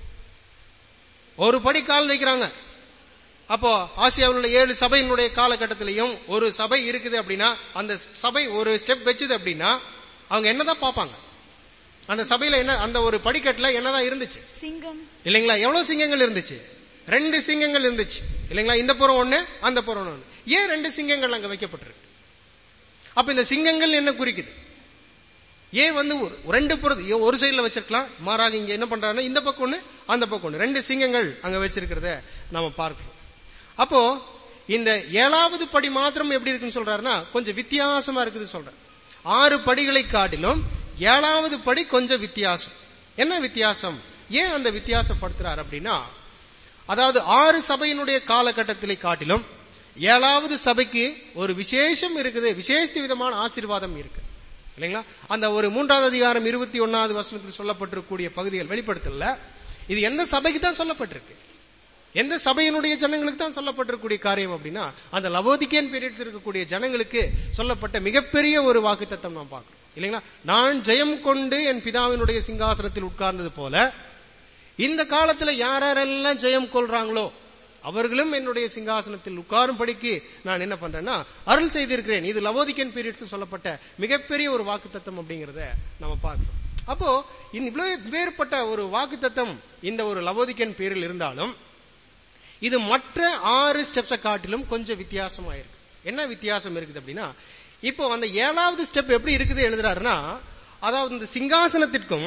ஒரு படி கால் வைக்கிறாங்க அப்போ ஆசியாவில் உள்ள ஏழு சபையினுடைய காலகட்டத்திலையும் ஒரு சபை இருக்குது அப்படின்னா அந்த சபை ஒரு ஸ்டெப் வச்சுது அப்படின்னா அவங்க என்னதான் பார்ப்பாங்க அந்த சபையில என்ன அந்த ஒரு படிக்கட்டுல என்னதான் இருந்துச்சு சிங்கம் இல்லைங்களா எவ்வளவு சிங்கங்கள் இருந்துச்சு ரெண்டு சிங்கங்கள் இருந்துச்சு இல்லைங்களா இந்த புறம் ஒண்ணு அந்த புறம் ஒண்ணு ஏன் ரெண்டு சிங்கங்கள் அங்க வைக்கப்பட்டிருக்கு அப்ப இந்த சிங்கங்கள் என்ன குறிக்குது ஏன் வந்து ஒரு ரெண்டு புறம் ஏன் ஒரு சைடுல வச்சிருக்கலாம் மாறாக இங்க என்ன பண்றாங்கன்னா இந்த பக்கம் ஒண்ணு அந்த பக்கம் ஒண்ணு ரெண்டு சிங்கங்கள் அங்க வச்சிருக்கிறத நாம பார்க்கிறோம் அப்போ இந்த ஏழாவது படி மாத்திரம் எப்படி இருக்குன்னு சொல்றாருன்னா கொஞ்சம் வித்தியாசமா இருக்குது சொல்றேன் ஆறு படிகளை காட்டிலும் ஏழாவது படி கொஞ்சம் வித்தியாசம் என்ன வித்தியாசம் ஏன் அந்த வித்தியாசப்படுத்துறார் அப்படின்னா அதாவது ஆறு சபையினுடைய காலகட்டத்திலே காட்டிலும் ஏழாவது சபைக்கு ஒரு விசேஷம் இருக்குது விசேஷ விதமான ஆசீர்வாதம் இருக்கு இல்லைங்களா அந்த ஒரு மூன்றாவது அதிகாரம் இருபத்தி ஒன்னாவது வசனத்தில் சொல்லப்பட்டிருக்கக்கூடிய பகுதிகள் வெளிப்படுத்தல இது எந்த சபைக்கு தான் சொல்லப்பட்டிருக்கு எந்த சபையினுடைய ஜனங்களுக்கு தான் சொல்லப்பட்டிருக்கக்கூடிய காரியம் அப்படின்னா அந்த லவோதிக்கேன் பீரியட்ஸ் இருக்கக்கூடிய ஜனங்களுக்கு சொல்லப்பட்ட மிகப்பெரிய ஒரு வாக்குத்தத்தம் நாம் பார்க்கிறோம் இல்லைங்களா நான் ஜெயம் கொண்டு என் பிதாவினுடைய சிங்காசனத்தில் உட்கார்ந்தது போல இந்த காலத்துல யார் யாரெல்லாம் ஜெயம் கொள்றாங்களோ அவர்களும் என்னுடைய சிங்காசனத்தில் உட்காரும்படிக்கு நான் என்ன பண்றேன்னா அருள் செய்திருக்கிறேன் இது லவோதிக்கன் பீரியட்ஸ் சொல்லப்பட்ட மிகப்பெரிய ஒரு வாக்குத்தத்தம் அப்படிங்கறத நம்ம பார்க்கிறோம் அப்போ இந்த இவ்வளவு வேறுபட்ட ஒரு வாக்குத்தத்தம் இந்த ஒரு லவோதிக்கன் பேரில் இருந்தாலும் இது மற்ற ஆறு ஸ்டெப்ஸை காட்டிலும் கொஞ்சம் வித்தியாசமா இருக்கு என்ன வித்தியாசம் இருக்குது அப்படின்னா இப்போ அந்த ஏழாவது ஸ்டெப் எப்படி இருக்குது எழுதுறாருன்னா அதாவது இந்த சிங்காசனத்திற்கும்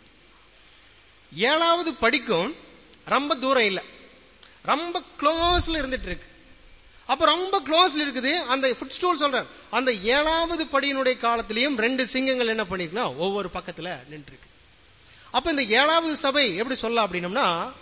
ஏழாவது படிக்கும் ரொம்ப தூரம் இல்ல ரொம்ப க்ளோஸ்ல இருந்துட்டு இருக்கு அப்ப ரொம்ப க்ளோஸ்ல இருக்குது அந்த ஃபுட் ஸ்டூல் சொல்றார் அந்த ஏழாவது படியினுடைய காலத்திலையும் ரெண்டு சிங்கங்கள் என்ன பண்ணிருக்குன்னா ஒவ்வொரு பக்கத்துல நின்று இருக்கு அப்ப இந்த ஏழாவது சபை எப்படி சொல்ல அப்படின்னம்னா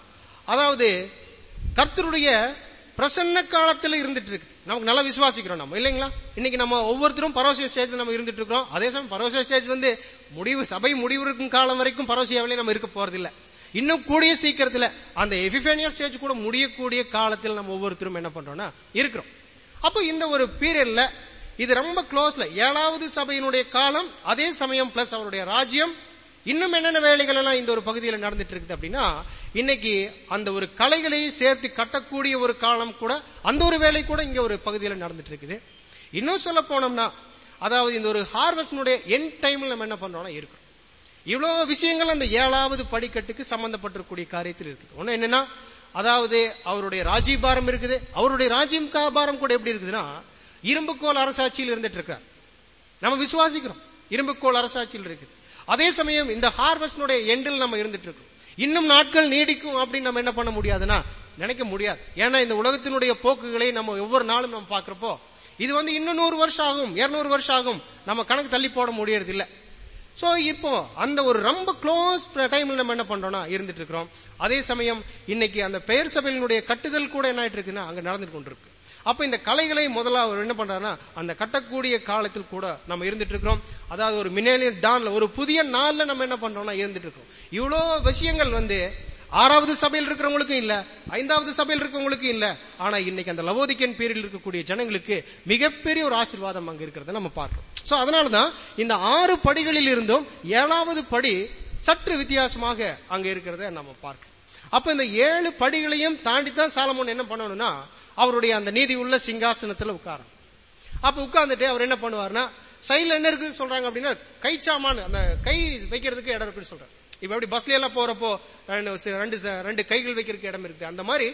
அதாவது கர்த்தருடைய பிரசன்ன காலத்துல இருந்துட்டு இருக்கு நமக்கு நல்லா விசுவாசிக்கிறோம் நம்ம இல்லைங்களா இன்னைக்கு நம்ம ஒவ்வொருத்தரும் பரவசிய ஸ்டேஜ் நம்ம இருந்துட்டு இருக்கிறோம் அதே சமயம் பரவசிய ஸ்டேஜ் வந்து முடிவு சபை முடிவு இருக்கும் காலம் வரைக்கும் பரவசியாவிலே நம்ம இருக்க போறது இல்ல இன்னும் கூடிய சீக்கிரத்துல அந்த எபிஃபேனியா ஸ்டேஜ் கூட முடியக்கூடிய காலத்தில் நம்ம ஒவ்வொருத்தரும் என்ன பண்றோம்னா இருக்கிறோம் அப்போ இந்த ஒரு பீரியட்ல இது ரொம்ப க்ளோஸ்ல ஏழாவது சபையினுடைய காலம் அதே சமயம் பிளஸ் அவருடைய ராஜ்யம் இன்னும் என்னென்ன வேலைகள் எல்லாம் இந்த ஒரு பகுதியில் நடந்துட்டு இருக்குது அப்படின்னா இன்னைக்கு அந்த ஒரு கலைகளை சேர்த்து கட்டக்கூடிய ஒரு காலம் கூட அந்த ஒரு வேலை கூட இங்க ஒரு பகுதியில் நடந்துட்டு இருக்குது இன்னும் சொல்ல போனோம்னா அதாவது இந்த ஒரு ஹார்வெஸ்டினுடைய என் டைம்ல நம்ம என்ன பண்றோம்னா இருக்கிறோம் இவ்வளவு விஷயங்கள் அந்த ஏழாவது படிக்கட்டுக்கு சம்பந்தப்பட்டிருக்கூடிய காரியத்தில் இருக்குது ஒண்ணு என்னன்னா அதாவது அவருடைய ராஜீபாரம் இருக்குது அவருடைய ராஜீவ் பாரம் கூட எப்படி இருக்குதுன்னா இரும்புக்கோல் அரசாட்சியில் இருந்துட்டு இருக்கிறார் நம்ம விசுவாசிக்கிறோம் இரும்புக்கோல் அரசாட்சியில் இருக்குது அதே சமயம் இந்த ஹார்வெஸ்டினுடைய எண்டில் நம்ம இருந்துட்டு இருக்கோம் இன்னும் நாட்கள் நீடிக்கும் அப்படின்னு நம்ம என்ன பண்ண முடியாதுன்னா நினைக்க முடியாது ஏன்னா இந்த உலகத்தினுடைய போக்குகளை நம்ம ஒவ்வொரு நாளும் நம்ம பாக்குறப்போ இது வந்து இன்னும் நூறு வருஷம் ஆகும் இருநூறு வருஷம் ஆகும் நம்ம கணக்கு தள்ளி போட முடியறது இல்ல சோ இப்போ அந்த ஒரு ரொம்ப க்ளோஸ் டைம்ல நம்ம என்ன பண்றோம்னா இருந்துட்டு இருக்கிறோம் அதே சமயம் இன்னைக்கு அந்த பெயர் சபையினுடைய கட்டுதல் கூட என்ன ஆயிட்டு இருக்குன்னா அங்க நடந்துட்டு கொண்டிருக்கு அப்ப இந்த கலைகளை முதல்ல அவர் என்ன பண்றாருன்னா அந்த கட்டக்கூடிய காலத்தில் கூட நம்ம இருந்துட்டு இருக்கிறோம் அதாவது ஒரு மினேலியன் டான்ல ஒரு புதிய நாள்ல நம்ம என்ன பண்றோம்னா இருந்துட்டு இருக்கோம் இவ்வளோ விஷயங்கள் வந்து ஆறாவது சபையில் இருக்கிறவங்களுக்கும் இல்ல ஐந்தாவது சபையில் இருக்கிறவங்களுக்கும் இல்ல ஆனா இன்னைக்கு அந்த லவோதிக்கன் பேரில் இருக்கக்கூடிய ஜனங்களுக்கு மிகப்பெரிய ஒரு ஆசீர்வாதம் அங்க இருக்கிறத நம்ம பார்க்கிறோம் சோ அதனாலதான் இந்த ஆறு படிகளில் இருந்தும் ஏழாவது படி சற்று வித்தியாசமாக அங்க இருக்கிறத நம்ம பார்க்கிறோம் அப்ப இந்த ஏழு படிகளையும் தாண்டி தான் சாலமோன் என்ன பண்ணணும்னா அவருடைய அந்த நீதி உள்ள சிங்காசனத்துல உட்காரும் அப்ப உட்கார்ந்துட்டு அவர் என்ன பண்ணுவார்னா சைடுல என்ன இருக்குது சொல்றாங்க அப்படின்னா கை சாமான் அந்த கை வைக்கிறதுக்கு இடம் இருக்குன்னு சொல்றாரு இப்ப எப்படி பஸ்ல எல்லாம் போறப்போ ரெண்டு ரெண்டு ரெண்டு கைகள் வைக்கிறதுக்கு இடம் இருக்குது அந்த மாதிரி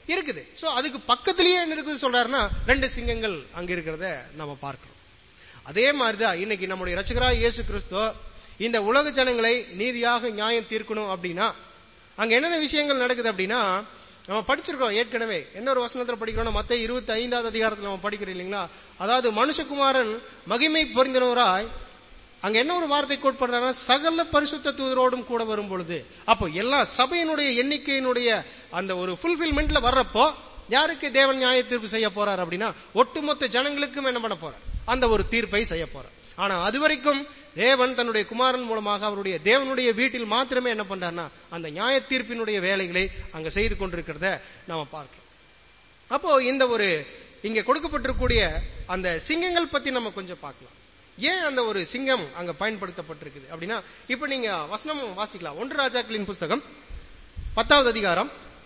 இருக்குது சோ அதுக்கு பக்கத்திலேயே என்ன இருக்குது சொல்றாருன்னா ரெண்டு சிங்கங்கள் அங்க இருக்கிறத நம்ம பார்க்கிறோம் அதே மாதிரிதான் இன்னைக்கு நம்முடைய ரட்சகராய் இயேசு கிறிஸ்து இந்த உலக ஜனங்களை நீதியாக நியாயம் தீர்க்கணும் அப்படின்னா அங்க என்னென்ன விஷயங்கள் நடக்குது அப்படின்னா நம்ம படிச்சிருக்கோம் ஏற்கனவே என்ன ஒரு வசனத்துல படிக்கிறோம் மத்த இருபத்தி ஐந்தாவது அதிகாரத்துல நம்ம படிக்கிறோம் இல்லைங்களா அதாவது மனுஷகுமாரன் மகிமை பொருந்தினவராய் அங்க என்ன ஒரு வார்த்தை கோட் பண்றாங்கன்னா சகல பரிசுத்த தூதரோடும் கூட வரும் பொழுது அப்போ எல்லா சபையினுடைய எண்ணிக்கையினுடைய அந்த ஒரு ஃபுல்பில்மெண்ட்ல வர்றப்போ யாருக்கு தேவன் நியாய தீர்ப்பு செய்ய போறார் அப்படின்னா ஒட்டுமொத்த ஜனங்களுக்கும் என்ன பண்ண போறார் அந்த ஒரு தீர்ப்பை செய்ய போறார் ஆனா அது வரைக்கும் தேவன் தன்னுடைய குமாரன் மூலமாக அவருடைய தேவனுடைய வீட்டில் மாத்திரமே என்ன பண்றாருன்னா அந்த நியாய தீர்ப்பினுடைய வேலைகளை அங்க செய்து கொண்டிருக்கிறத நாம பார்க்கிறோம் அப்போ இந்த ஒரு இங்க கொடுக்கப்பட்டிருக்கூடிய அந்த சிங்கங்கள் பத்தி நம்ம கொஞ்சம் பார்க்கலாம் ஏன் அந்த ஒரு சிங்கம் அங்க பயன்படுத்தப்பட்டிருக்குது அப்படின்னா இப்ப நீங்க வசனம் வாசிக்கலாம் ஒன்று ராஜாக்களின் புஸ்தகம் பத்தாவது அதிகாரம்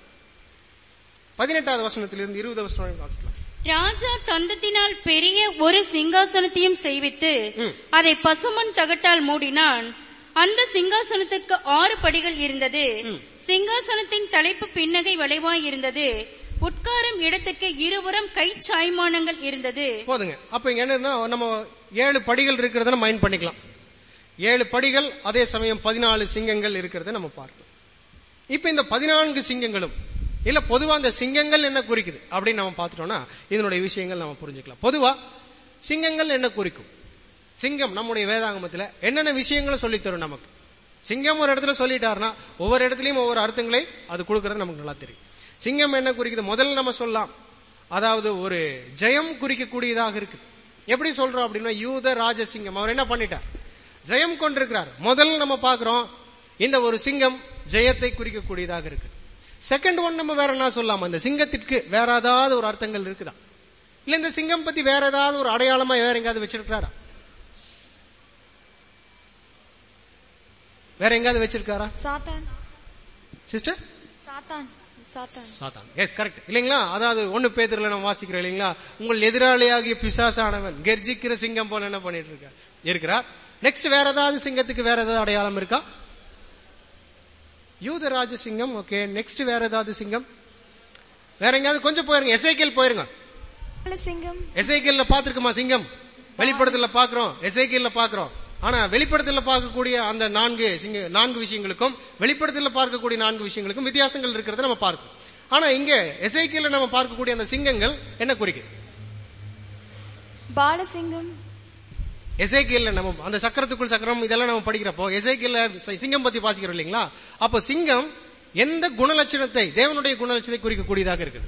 பதினெட்டாவது வசனத்திலிருந்து இருபது வசனம் வரை வாசிக்கலாம் ராஜா தந்தத்தினால் பெரிய ஒரு சிங்காசனத்தையும் செய்வித்து ம். அதை பசுமன் தகட்டால் மூடினான் அந்த சிங்காசனத்திற்கு ஆறு படிகள் இருந்தது ம். சிங்காசனத்தின் தலைப்பு பின்னகை வளைவாய் இருந்தது உட்காரும் இடத்துக்கு இருபுறம் கை சாய்மானங்கள் இருந்தது போதுங்க அப்ப இங்க என்னன்னா நம்ம ஏழு படிகள் இருக்கிறத மைண்ட் பண்ணிக்கலாம் ஏழு படிகள் அதே சமயம் பதினாலு சிங்கங்கள் இருக்கிறத நம்ம பார்க்கலாம் இப்ப இந்த பதினான்கு சிங்கங்களும் இல்ல பொதுவா அந்த சிங்கங்கள் என்ன குறிக்குது அப்படின்னு நம்ம பார்த்துட்டோம்னா இதனுடைய விஷயங்கள் நம்ம புரிஞ்சுக்கலாம் பொதுவா சிங்கங்கள் என்ன குறிக்கும் சிங்கம் நம்முடைய வேதாகமத்துல என்னென்ன விஷயங்களை சொல்லித் தரும் நமக்கு சிங்கம் ஒரு இடத்துல சொல்லிட்டாருன்னா ஒவ்வொரு இடத்துலயும் ஒவ்வொரு அர்த்தங்களை அது கொடுக்கறது நமக்கு நல்லா தெரியும் சிங்கம் என்ன குறிக்குது முதல்ல நம்ம சொல்லலாம் அதாவது ஒரு ஜெயம் குறிக்கக்கூடியதாக இருக்குது எப்படி சொல்றோம் அப்படின்னா யூத ராஜசிங்கம் அவர் என்ன பண்ணிட்டார் ஜெயம் கொண்டிருக்கிறார் முதல் நம்ம பார்க்கிறோம் இந்த ஒரு சிங்கம் ஜெயத்தை குறிக்கக்கூடியதாக இருக்குது செகண்ட் ஒன் நம்ம வேற என்ன சொல்லலாம் அந்த சிங்கத்திற்கு வேற ஏதாவது ஒரு அர்த்தங்கள் இருக்குதா இல்ல இந்த சிங்கம் பத்தி வேற ஏதாவது ஒரு அடையாளமா வேற எங்காவது வச்சிருக்காரா வேற எங்காவது வச்சிருக்காரா சாத்தான் சிஸ்டர் சாத்தான் சாத்தான் சாத்தான் எஸ் கரெக்ட் இல்லைங்களா அதாவது ஒண்ணு பேத்துல நம்ம வாசிக்கிறோம் இல்லைங்களா உங்கள் எதிராளியாகிய பிசாசானவன் கெர்ஜிக்கிற சிங்கம் போல என்ன பண்ணிட்டு இருக்க இருக்கிறார் நெக்ஸ்ட் வேற ஏதாவது சிங்கத்துக்கு வேற ஏதாவது அடையாளம் இருக்கா யூதராஜ சிங்கம் ஓகே நெக்ஸ்ட் வேற ஏதாவது சிங்கம் வேற எங்கேயாவது கொஞ்சம் போயிருங்க எஸ்ஐகேல் போயிருங்க சிங்கம் எஸ்ஐகேல்ல பாத்துருக்குமா சிங்கம் வெளிப்படத்துல பாக்குறோம் எஸ்ஐகேல்ல பாக்குறோம் ஆனா வெளிப்படத்துல பார்க்கக்கூடிய அந்த நான்கு சிங்க நான்கு விஷயங்களுக்கும் வெளிப்படத்துல பார்க்கக்கூடிய நான்கு விஷயங்களுக்கும் வித்தியாசங்கள் இருக்கிறத நம்ம பார்க்கிறோம் ஆனா இங்க எஸ்ஐகேல நம்ம பார்க்கக்கூடிய அந்த சிங்கங்கள் என்ன குறிக்குது பாலசிங்கம் எசைக்கியல்ல நம்ம அந்த சக்கரத்துக்குள் சக்கரம் இதெல்லாம் நம்ம படிக்கிறப்போ எசைக்கியல்ல சிங்கம் பத்தி வாசிக்கிறோம் இல்லைங்களா அப்போ சிங்கம் எந்த குணலட்சணத்தை தேவனுடைய குணலட்சணத்தை குறிக்கக்கூடியதாக இருக்குது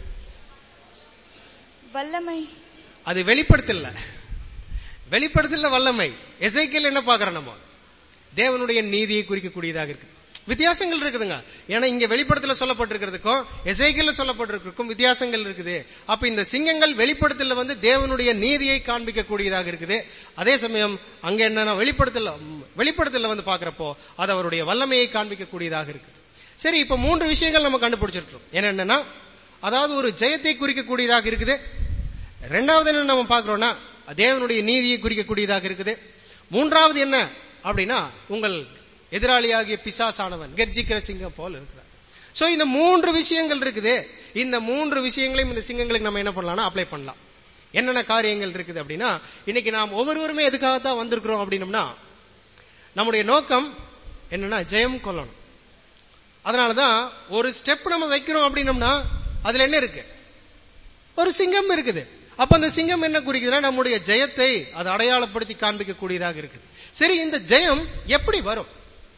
வல்லமை அது வெளிப்படுத்தல வெளிப்படுத்தல வல்லமை எசைக்கியல் என்ன பாக்குறோம் நம்ம தேவனுடைய நீதியை குறிக்கக்கூடியதாக இருக்கு வித்தியாசங்கள் இருக்குதுங்க ஏன்னா இங்க வெளிப்படத்துல சொல்லப்பட்டிருக்கிறதுக்கும் எசைக்கியல்ல சொல்லப்பட்டிருக்கிறதுக்கும் வித்தியாசங்கள் இருக்குது அப்ப இந்த சிங்கங்கள் வெளிப்படத்துல வந்து தேவனுடைய நீதியை காண்பிக்கக்கூடியதாக இருக்குது அதே சமயம் அங்க என்னன்னா வெளிப்படத்துல வெளிப்படத்துல வந்து பாக்குறப்போ அது அவருடைய வல்லமையை காண்பிக்கக்கூடியதாக இருக்குது சரி இப்ப மூன்று விஷயங்கள் நம்ம கண்டுபிடிச்சிருக்கோம் என்னென்னா அதாவது ஒரு ஜெயத்தை குறிக்கக்கூடியதாக இருக்குது ரெண்டாவது என்ன நம்ம பார்க்கிறோம்னா தேவனுடைய நீதியை குறிக்கக்கூடியதாக இருக்குது மூன்றாவது என்ன அப்படின்னா உங்கள் எதிராளியாகிய பிசாசானவன் கர்ஜிக்கிற சிங்கம் போல் இருக்கிறார் சோ இந்த மூன்று விஷயங்கள் இருக்குது இந்த மூன்று விஷயங்களையும் இந்த சிங்கங்களுக்கு நம்ம என்ன பண்ணலாம்னா அப்ளை பண்ணலாம் என்னென்ன காரியங்கள் இருக்குது அப்படின்னா இன்னைக்கு நாம் ஒவ்வொருவருமே எதுக்காகத்தான் வந்திருக்கிறோம் அப்படின்னம்னா நம்முடைய நோக்கம் என்னன்னா ஜெயம் கொள்ளணும் அதனாலதான் ஒரு ஸ்டெப் நம்ம வைக்கிறோம் அப்படின்னம்னா அதுல என்ன இருக்கு ஒரு சிங்கம் இருக்குது அப்ப அந்த சிங்கம் என்ன குறிக்குதுன்னா நம்முடைய ஜெயத்தை அது அடையாளப்படுத்தி காண்பிக்கக்கூடியதாக இருக்குது சரி இந்த ஜெயம் எப்படி வரும்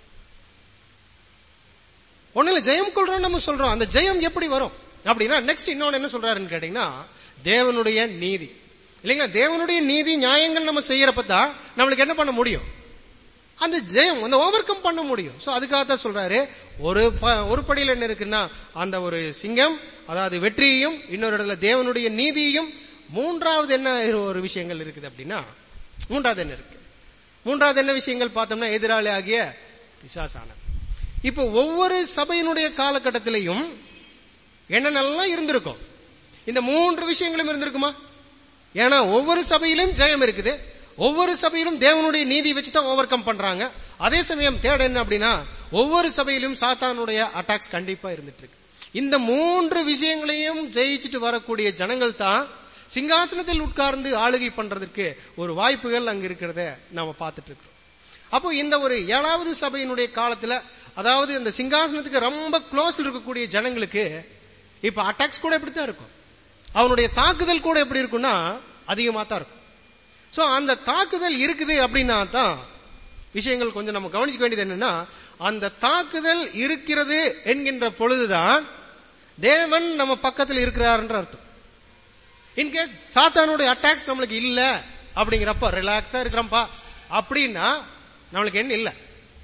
ஒண்ணுல ஜெயம் கொள்றோம் நம்ம சொல்றோம் அந்த ஜெயம் எப்படி வரும் அப்படின்னா நெக்ஸ்ட் இன்னொன்னு என்ன சொல்றாருன்னு கேட்டீங்கன்னா தேவனுடைய நீதி இல்லைங்களா தேவனுடைய நீதி நியாயங்கள் நம்ம செய்யறப்ப தான் நம்மளுக்கு என்ன பண்ண முடியும் அந்த ஜெயம் அந்த ஓவர் கம் பண்ண முடியும் சோ அதுக்காகத்தான் சொல்றாரு ஒரு ஒரு படியில் என்ன இருக்குன்னா அந்த ஒரு சிங்கம் அதாவது வெற்றியையும் இன்னொரு இடத்துல தேவனுடைய நீதியையும் மூன்றாவது என்ன ஒரு விஷயங்கள் இருக்குது அப்படின்னா மூன்றாவது என்ன இருக்கு மூன்றாவது என்ன விஷயங்கள் பார்த்தோம்னா எதிராளி ஆகிய பிசாசான இப்ப ஒவ்வொரு சபையினுடைய காலகட்டத்திலையும் என்னென்னலாம் இருந்திருக்கும் இந்த மூன்று விஷயங்களும் இருந்திருக்குமா ஏன்னா ஒவ்வொரு சபையிலும் ஜெயம் இருக்குது ஒவ்வொரு சபையிலும் தேவனுடைய நீதி வச்சு தான் ஓவர் கம் பண்றாங்க அதே சமயம் தேட என்ன அப்படின்னா ஒவ்வொரு சபையிலும் சாத்தானுடைய அட்டாக்ஸ் கண்டிப்பா இருந்துட்டு இருக்கு இந்த மூன்று விஷயங்களையும் ஜெயிச்சுட்டு வரக்கூடிய ஜனங்கள் தான் சிங்காசனத்தில் உட்கார்ந்து ஆளுகை பண்றதுக்கு ஒரு வாய்ப்புகள் அங்க இருக்கிறத நாம பார்த்துட்டு இருக்கிறோம் அப்போ இந்த ஒரு ஏழாவது சபையினுடைய காலத்துல அதாவது இந்த சிங்காசனத்துக்கு ரொம்ப க்ளோஸ் இருக்கக்கூடிய ஜனங்களுக்கு இப்ப அட்டாக்ஸ் கூட இப்படித்தான் இருக்கும் அவனுடைய தாக்குதல் கூட எப்படி இருக்கும்னா அதிகமா தான் இருக்கும் சோ அந்த தாக்குதல் இருக்குது அப்படின்னா தான் விஷயங்கள் கொஞ்சம் நம்ம கவனிக்க வேண்டியது என்னன்னா அந்த தாக்குதல் இருக்கிறது என்கின்ற பொழுதுதான் தேவன் நம்ம பக்கத்தில் இருக்கிறார்ன்ற அர்த்தம் இன்கேஸ் சாத்தானுடைய அட்டாக்ஸ் நம்மளுக்கு இல்ல அப்படிங்கிறப்ப ரிலாக்ஸா இருக்கிறோம்ப்பா அப்படின்னா நம்மளுக்கு என்ன இல்ல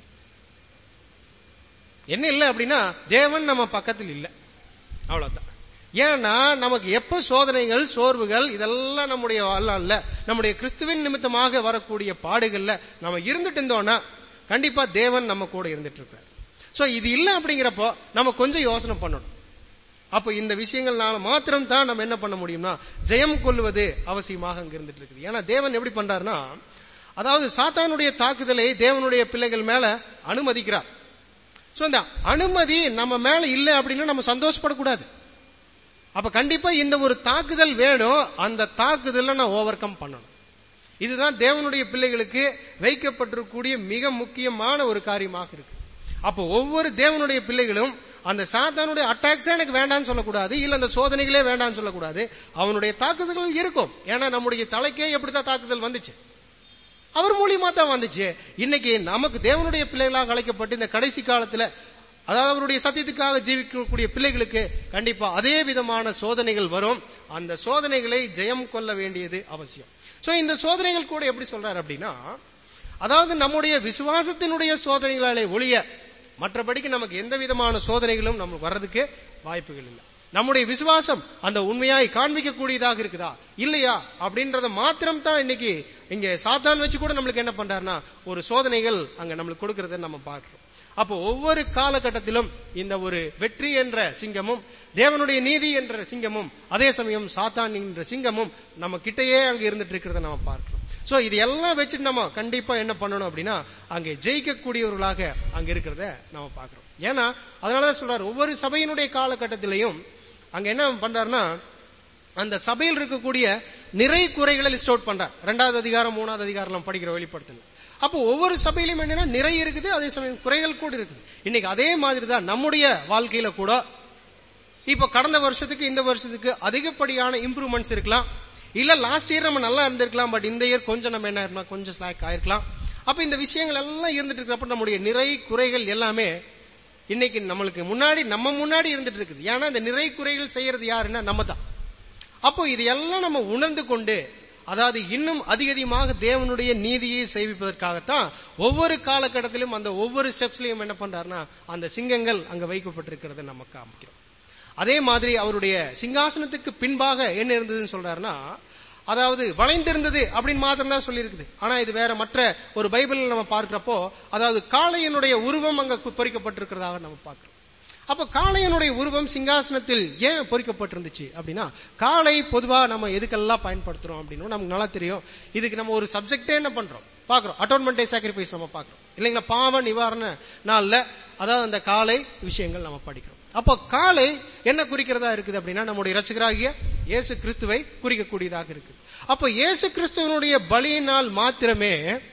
என்ன இல்ல அப்படின்னா தேவன் நம்ம பக்கத்தில் இல்ல அவ்வளவுதான் ஏன்னா நமக்கு எப்ப சோதனைகள் சோர்வுகள் இதெல்லாம் நம்முடைய அல்ல நம்முடைய கிறிஸ்துவின் நிமித்தமாக வரக்கூடிய பாடுகள்ல நம்ம இருந்துட்டு இருந்தோம்னா கண்டிப்பா தேவன் நம்ம கூட இருந்துட்டு இருக்காரு சோ இது இல்ல அப்படிங்கிறப்போ நம்ம கொஞ்சம் யோசனை பண்ணணும் அப்ப இந்த விஷயங்கள்னால மாத்திரம் தான் நம்ம என்ன பண்ண முடியும்னா ஜெயம் கொள்வது அவசியமாக அங்க இருந்துட்டு இருக்குது ஏன்னா தேவன் எப்படி பண்றாருன்னா அதாவது சாத்தானுடைய தாக்குதலை தேவனுடைய பிள்ளைகள் மேல அனுமதிக்கிறார் சோ இந்த அனுமதி நம்ம மேல இல்ல அப்படின்னா நம்ம சந்தோஷப்படக்கூடாது அப்ப கண்டிப்பா இந்த ஒரு தாக்குதல் வேணும் அந்த தாக்குதலை நான் ஓவர் கம் பண்ணணும் இதுதான் தேவனுடைய பிள்ளைகளுக்கு வைக்கப்பட்டிருக்கக்கூடிய மிக முக்கியமான ஒரு காரியமாக இருக்கு அப்போ ஒவ்வொரு தேவனுடைய பிள்ளைகளும் அந்த சாத்தானுடைய அட்டாக்ஸே எனக்கு வேண்டாம்னு சொல்லக்கூடாது இல்ல அந்த சோதனைகளே வேண்டாம்னு சொல்லக்கூடாது அவனுடைய தாக்குதல்கள் இருக்கும் ஏன்னா நம்முடைய தலைக்கே எப்படித்தான் தாக்குதல் வந்துச்சு அவர் மூலியமா தான் வந்துச்சு இன்னைக்கு நமக்கு தேவனுடைய பிள்ளைகளாக அழைக்கப்பட்டு இந்த கடைசி காலத்துல அதாவது அவருடைய சத்தியத்துக்காக ஜீவிக்கக்கூடிய பிள்ளைகளுக்கு கண்டிப்பா அதே விதமான சோதனைகள் வரும் அந்த சோதனைகளை ஜெயம் கொள்ள வேண்டியது அவசியம் சோ இந்த சோதனைகள் கூட எப்படி சொல்றாரு அப்படின்னா அதாவது நம்முடைய விசுவாசத்தினுடைய சோதனைகளாலே ஒழிய மற்றபடிக்கு நமக்கு எந்த விதமான சோதனைகளும் நமக்கு வர்றதுக்கு வாய்ப்புகள் இல்லை நம்முடைய விசுவாசம் அந்த உண்மையாய் காண்பிக்கக்கூடியதாக இருக்குதா இல்லையா அப்படின்றத மாத்திரம் தான் இன்னைக்கு இங்க சாத்தான் வச்சு கூட நம்மளுக்கு என்ன பண்றாருன்னா ஒரு சோதனைகள் அங்க நம்மளுக்கு கொடுக்கறத நம்ம பார்க்கிறோம் அப்போ ஒவ்வொரு காலகட்டத்திலும் இந்த ஒரு வெற்றி என்ற சிங்கமும் தேவனுடைய நீதி என்ற சிங்கமும் அதே சமயம் சாத்தான் என்ற சிங்கமும் நம்ம கிட்டயே அங்க இருந்துட்டு இருக்கிறத நம்ம பார்க்கிறோம் சோ இது எல்லாம் வச்சுட்டு நம்ம கண்டிப்பா என்ன பண்ணணும் அப்படின்னா அங்கே ஜெயிக்கக்கூடியவர்களாக அங்க இருக்கிறத நம்ம பார்க்கிறோம் ஏன்னா அதனாலதான் சொல்றாரு ஒவ்வொரு சபையினுடைய காலகட்டத்திலையும் அங்க என்ன பண்றாருன்னா அந்த சபையில் இருக்கக்கூடிய நிறை குறைகளை லிஸ்ட் அவுட் பண்றார் ரெண்டாவது அதிகாரம் மூணாவது அதிகாரம் படிக்கிற வெளிப்படுத்தல அப்போ ஒவ்வொரு சபையிலும் என்னன்னா நிறை இருக்குது அதே சமயம் குறைகள் கூட இருக்குது இன்னைக்கு அதே மாதிரி தான் நம்முடைய வாழ்க்கையில கூட இப்ப கடந்த வருஷத்துக்கு இந்த வருஷத்துக்கு அதிகப்படியான இம்ப்ரூவ்மெண்ட்ஸ் இருக்கலாம் இல்ல லாஸ்ட் இயர் நம்ம நல்லா இருந்திருக்கலாம் பட் இந்த இயர் கொஞ்சம் நம்ம என்ன ஆயிருக்கலாம் கொஞ்சம் ஸ்லாக் ஆயிருக்கலாம் அப்ப இந்த விஷயங்கள் எல்லாம் இருந்துட்டு இருக்கிறப்ப நம்முடைய நிறை குறைகள் எல்லாமே இன்னைக்கு நம்மளுக்கு முன்னாடி நம்ம முன்னாடி இருந்துட்டு இருக்குது ஏன்னா இந்த நிறை குறைகள் செய்யறது யாருன்னா நம்ம தான் அப்போ இது எல்லாம் நம்ம உணர்ந்து கொண்டு அதாவது இன்னும் அதிக அதிகமாக தேவனுடைய நீதியை செய்விப்பதற்காகத்தான் ஒவ்வொரு காலகட்டத்திலும் அந்த ஒவ்வொரு ஸ்டெப்ஸ்லயும் என்ன பண்றாருன்னா அந்த சிங்கங்கள் அங்க வைக்கப்பட்டிருக்கிறத நம்ம காமிக்கிறோம் அதே மாதிரி அவருடைய சிங்காசனத்துக்கு பின்பாக என்ன இருந்ததுன்னு சொல்றாருன்னா அதாவது வளைந்திருந்தது அப்படின்னு மாத்திரம் தான் சொல்லியிருக்குது ஆனா இது வேற மற்ற ஒரு பைபிள் நம்ம பார்க்கிறப்போ அதாவது காளையனுடைய உருவம் அங்க பொறிக்கப்பட்டிருக்கிறதாக நம்ம பார்க்கிறோம் அப்ப காளையனுடைய உருவம் சிங்காசனத்தில் ஏன் பொறிக்கப்பட்டிருந்துச்சு அப்படின்னா காளை பொதுவா நம்ம எதுக்கெல்லாம் பயன்படுத்துறோம் அப்படின்னு நமக்கு நல்லா தெரியும் இதுக்கு நம்ம ஒரு சப்ஜெக்டே என்ன பண்றோம் பாக்குறோம் அட்டோன்மெண்ட் டே சாக்ரிஃபைஸ் நம்ம பாக்குறோம் இல்லைங்களா பாவ நிவாரண நாள்ல அதாவது அந்த காலை விஷயங்கள் நம்ம படிக்கிறோம் அப்போ காலை என்ன குறிக்கிறதா இருக்குது அப்படின்னா நம்முடைய ரட்சகராகிய இயேசு கிறிஸ்துவை குறிக்கக்கூடியதாக இருக்கு அப்போ இயேசு கிறிஸ்துவனுடைய பலியினால் மாத்திரமே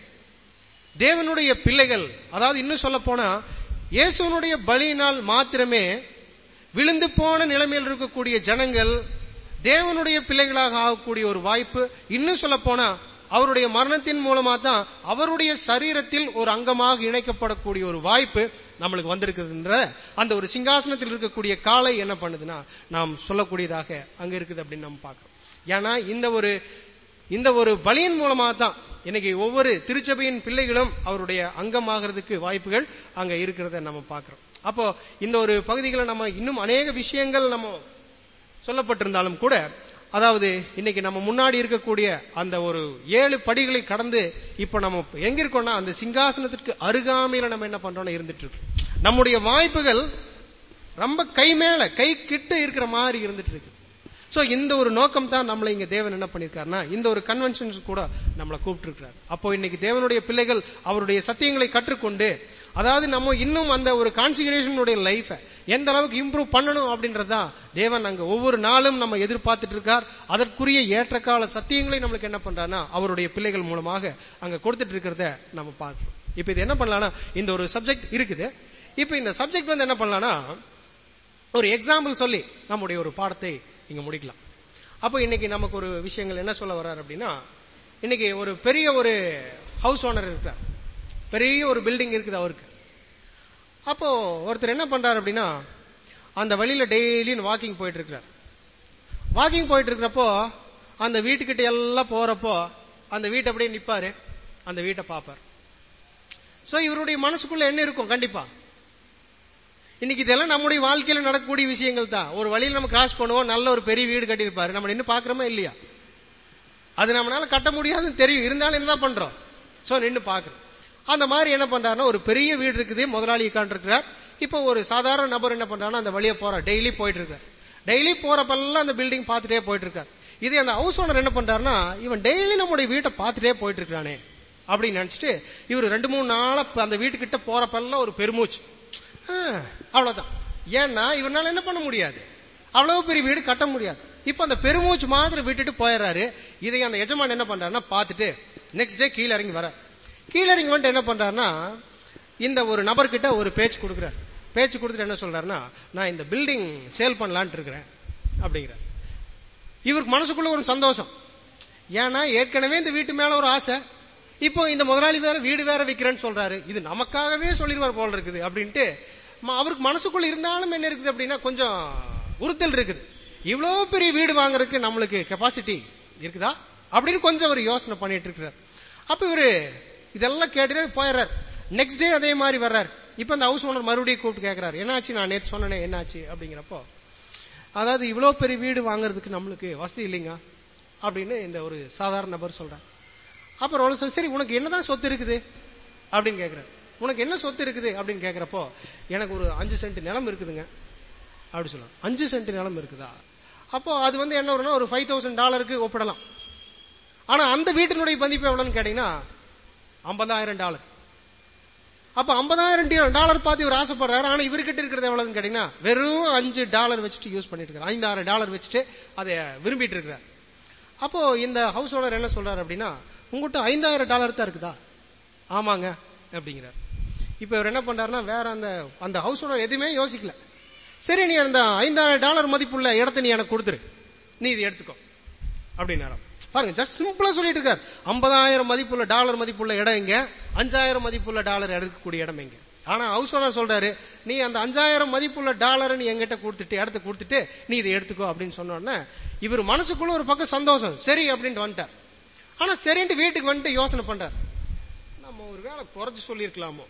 தேவனுடைய பிள்ளைகள் அதாவது இன்னும் சொல்ல போனா இயேசுவனுடைய பலியினால் மாத்திரமே விழுந்து போன நிலைமையில் இருக்கக்கூடிய ஜனங்கள் தேவனுடைய பிள்ளைகளாக ஆகக்கூடிய ஒரு வாய்ப்பு இன்னும் சொல்ல போனா அவருடைய மரணத்தின் மூலமா தான் அவருடைய சரீரத்தில் ஒரு அங்கமாக இணைக்கப்படக்கூடிய ஒரு வாய்ப்பு நம்மளுக்கு வந்திருக்குதுன்ற அந்த ஒரு சிங்காசனத்தில் இருக்கக்கூடிய காலை என்ன பண்ணுதுன்னா நாம் சொல்லக்கூடியதாக அங்க இருக்குது அப்படின்னு நம்ம பார்க்கிறோம் ஏன்னா இந்த ஒரு இந்த ஒரு பலியின் மூலமா தான் இன்னைக்கு ஒவ்வொரு திருச்சபையின் பிள்ளைகளும் அவருடைய அங்கமாகிறதுக்கு வாய்ப்புகள் அங்க இருக்கிறத நம்ம பார்க்கிறோம் அப்போ இந்த ஒரு பகுதிகளை நம்ம இன்னும் அநேக விஷயங்கள் நம்ம சொல்லப்பட்டிருந்தாலும் கூட அதாவது இன்னைக்கு நம்ம முன்னாடி இருக்கக்கூடிய அந்த ஒரு ஏழு படிகளை கடந்து இப்ப நம்ம எங்க இருக்கோம்னா அந்த சிங்காசனத்திற்கு அருகாமையில நம்ம என்ன பண்றோம்னா இருந்துட்டு இருக்கு நம்முடைய வாய்ப்புகள் ரொம்ப கை மேல கை கிட்ட இருக்கிற மாதிரி இருந்துட்டு இருக்கு சோ இந்த ஒரு நோக்கம் தான் நம்மளை இங்க தேவன் என்ன பண்ணிருக்காருன்னா இந்த ஒரு கன்வென்ஷன்ஸ் கூட நம்மளை கூப்பிட்டு அப்போ இன்னைக்கு தேவனுடைய பிள்ளைகள் அவருடைய சத்தியங்களை கற்றுக்கொண்டு அதாவது நம்ம இன்னும் அந்த ஒரு கான்சிகரேஷனுடைய லைஃப எந்த அளவுக்கு இம்ப்ரூவ் பண்ணணும் அப்படின்றதுதான் தேவன் அங்க ஒவ்வொரு நாளும் நம்ம எதிர்பார்த்துட்டு இருக்கார் அதற்குரிய ஏற்றக்கால சத்தியங்களை நம்மளுக்கு என்ன பண்றாருன்னா அவருடைய பிள்ளைகள் மூலமாக அங்க கொடுத்துட்டு இருக்கிறத நம்ம பார்க்கிறோம் இப்ப இது என்ன பண்ணலாம்னா இந்த ஒரு சப்ஜெக்ட் இருக்குது இப்ப இந்த சப்ஜெக்ட் வந்து என்ன பண்ணலாம்னா ஒரு எக்ஸாம்பிள் சொல்லி நம்முடைய ஒரு பாடத்தை இங்க முடிக்கலாம் அப்போ இன்னைக்கு நமக்கு ஒரு விஷயங்கள் என்ன சொல்ல வர்றாரு அப்படின்னா இன்னைக்கு ஒரு பெரிய ஒரு ஹவுஸ் ஓனர் இருக்கிறார் பெரிய ஒரு பில்டிங் இருக்குது அவருக்கு அப்போ ஒருத்தர் என்ன பண்றாரு அப்படின்னா அந்த வழியில டெய்லியும் வாக்கிங் போயிட்டு இருக்கிறார் வாக்கிங் போயிட்டு இருக்கிறப்போ அந்த வீட்டுக்கிட்ட எல்லாம் போறப்போ அந்த வீட்டை அப்படியே நிப்பாரு அந்த வீட்டை பார்ப்பார் சோ இவருடைய மனசுக்குள்ள என்ன இருக்கும் கண்டிப்பா இன்னைக்கு இதெல்லாம் நம்முடைய வாழ்க்கையில நடக்கக்கூடிய விஷயங்கள் தான் ஒரு வழியில் நம்ம கிராஸ் பண்ணுவோம் நல்ல ஒரு பெரிய வீடு கட்டியிருப்பாரு நம்ம நின்று பாக்குறோமா இல்லையா அது நம்மளால கட்ட முடியாதுன்னு தெரியும் இருந்தாலும் என்னதான் பண்றோம் சோ நின்று பாக்குறோம் அந்த மாதிரி என்ன பண்றாருன்னா ஒரு பெரிய வீடு இருக்குது முதலாளி உட்காந்துருக்கிறார் இப்போ ஒரு சாதாரண நபர் என்ன பண்றாருன்னா அந்த வழியை போறார் டெய்லி போயிட்டு இருக்கார் டெய்லி போறப்பெல்லாம் அந்த பில்டிங் பார்த்துட்டே போயிட்டு இருக்கார் இது அந்த ஹவுஸ் ஓனர் என்ன பண்றாருன்னா இவன் டெய்லி நம்முடைய வீட்டை பார்த்துட்டே போயிட்டு இருக்கானே அப்படின்னு நினைச்சிட்டு இவர் ரெண்டு மூணு நாளா அந்த வீட்டுக்கிட்ட போறப்பெல்லாம் ஒரு பெருமூச்சு ஆ, அவ்வளவுதான் ஏன்னா இவனால என்ன பண்ண முடியாது அவ்வளவு பெரிய வீடு கட்ட முடியாது இப்ப அந்த பெருமூச்சு மாதிரி விட்டுட்டு போயிடுறாரு இதை அந்த எஜமான் என்ன பண்றாருன்னா பார்த்துட்டு நெக்ஸ்ட் டே கீழே இறங்கி வர கீழே இறங்கி வந்துட்டு என்ன பண்றாருன்னா இந்த ஒரு நபர்கிட்ட ஒரு பேச்சு கொடுக்குறாரு பேச்சு கொடுத்துட்டு என்ன சொல்றாருன்னா நான் இந்த பில்டிங் சேல் பண்ணலான்ட்டு இருக்கிறேன் அப்படிங்கிறார் இவருக்கு மனசுக்குள்ள ஒரு சந்தோஷம் ஏன்னா ஏற்கனவே இந்த வீட்டு மேல ஒரு ஆசை இப்போ இந்த முதலாளி வேற வீடு வேற விக்கிறேன்னு சொல்றாரு இது நமக்காகவே சொல்லிடுவார் போல இருக்குது அப்படின்ட்டு ம- அவருக்கு மனசுக்குள்ள இருந்தாலும் என்ன இருக்குது அப்படின்னா கொஞ்சம் உறுத்தல் இருக்குது இவ்வளவு பெரிய வீடு வாங்குறதுக்கு நம்மளுக்கு கெப்பாசிட்டி இருக்குதா அப்படின்னு கொஞ்சம் அவர் யோசனை பண்ணிட்டு இருக்கிறார் அப்ப இவரு இதெல்லாம் கேட்டுட்டு போயிடுறார் நெக்ஸ்ட் டே அதே மாதிரி வர்றார் இப்ப அந்த ஹவுஸ் ஓனர் மறுபடியும் கூப்பிட்டு கேட்கிறாரு என்னாச்சு நான் நேத்து சொன்னேனே என்னாச்சு அப்படிங்கிறப்போ அதாவது இவ்வளவு பெரிய வீடு வாங்குறதுக்கு நம்மளுக்கு வசதி இல்லைங்க அப்படின்னு இந்த ஒரு சாதாரண நபர் சொல்றார் அப்புறம் அவரு சொல்ல, சரி உனக்கு என்னதான் சொத்து இருக்குது அப்படின்னு கேக்குறாரு உனக்கு என்ன சொத்து இருக்குது அப்படின்னு கேக்குறப்போ எனக்கு ஒரு அஞ்சு சென்ட் நிலம் இருக்குதுங்க அப்படி சொல்லலாம் அஞ்சு சென்ட் நிலம் இருக்குதா அப்போ அது வந்து என்ன வரும்னா ஒரு ஃபைவ் தௌசண்ட் டாலருக்கு ஒப்பிடலாம் ஆனா அந்த வீட்டினுடைய மதிப்பு எவ்வளவுன்னு கேட்டீங்கன்னா ஐம்பதாயிரம் டாலர் அப்ப ஐம்பதாயிரம் டாலர் பார்த்து இவர் ஆசைப்படுறாரு ஆனா இவர்கிட்ட இருக்கிறது எவ்வளவுன்னு கேட்டீங்கன்னா வெறும் அஞ்சு டாலர் வச்சுட்டு யூஸ் பண்ணிட்டு இருக்காரு ஐந்தாயிரம் டாலர் வச்சுட்டு அதை விரும்பிட்டு இருக்கிறார் அப்போ இந்த ஹவுஸ் ஓனர் என்ன சொல்றாரு அப்படின்னா உங்ககிட்ட ஐந்தாயிரம் டாலர் தான் இருக்குதா ஆமாங்க அப்படிங்கிறார் இப்ப இவர் என்ன பண்றாருன்னா வேற அந்த அந்த ஹவுஸ் ஓனர் எதுவுமே யோசிக்கல சரி நீ அந்த ஐந்தாயிரம் டாலர் மதிப்புள்ள இடத்த நீ எனக்கு கொடுத்துரு நீ இது எடுத்துக்கோ அப்படின்னாராம் பாருங்க ஜஸ்ட் சிம்பிளா சொல்லிட்டு இருக்கார் ஐம்பதாயிரம் மதிப்புள்ள டாலர் மதிப்புள்ள இடம் எங்க அஞ்சாயிரம் மதிப்புள்ள டாலர் எடுக்கக்கூடிய இடம் எங்க ஆனா ஹவுஸ் ஓனர் சொல்றாரு நீ அந்த அஞ்சாயிரம் மதிப்புள்ள டாலரை நீ எங்கிட்ட கொடுத்துட்டு இடத்த கொடுத்துட்டு நீ இதை எடுத்துக்கோ அப்படின்னு சொன்ன உடனே இவர் மனசுக்குள்ள ஒரு பக்கம் சந்தோஷம் சரி அப்படின்ட்டு வந்துட்டார் ஆனா சரின்ட்டு வீட்டுக்கு வந்துட்டு யோசனை பண்றார் நம்ம ஒரு வேலை குறைச்சு சொல்லியிருக்கலாமோ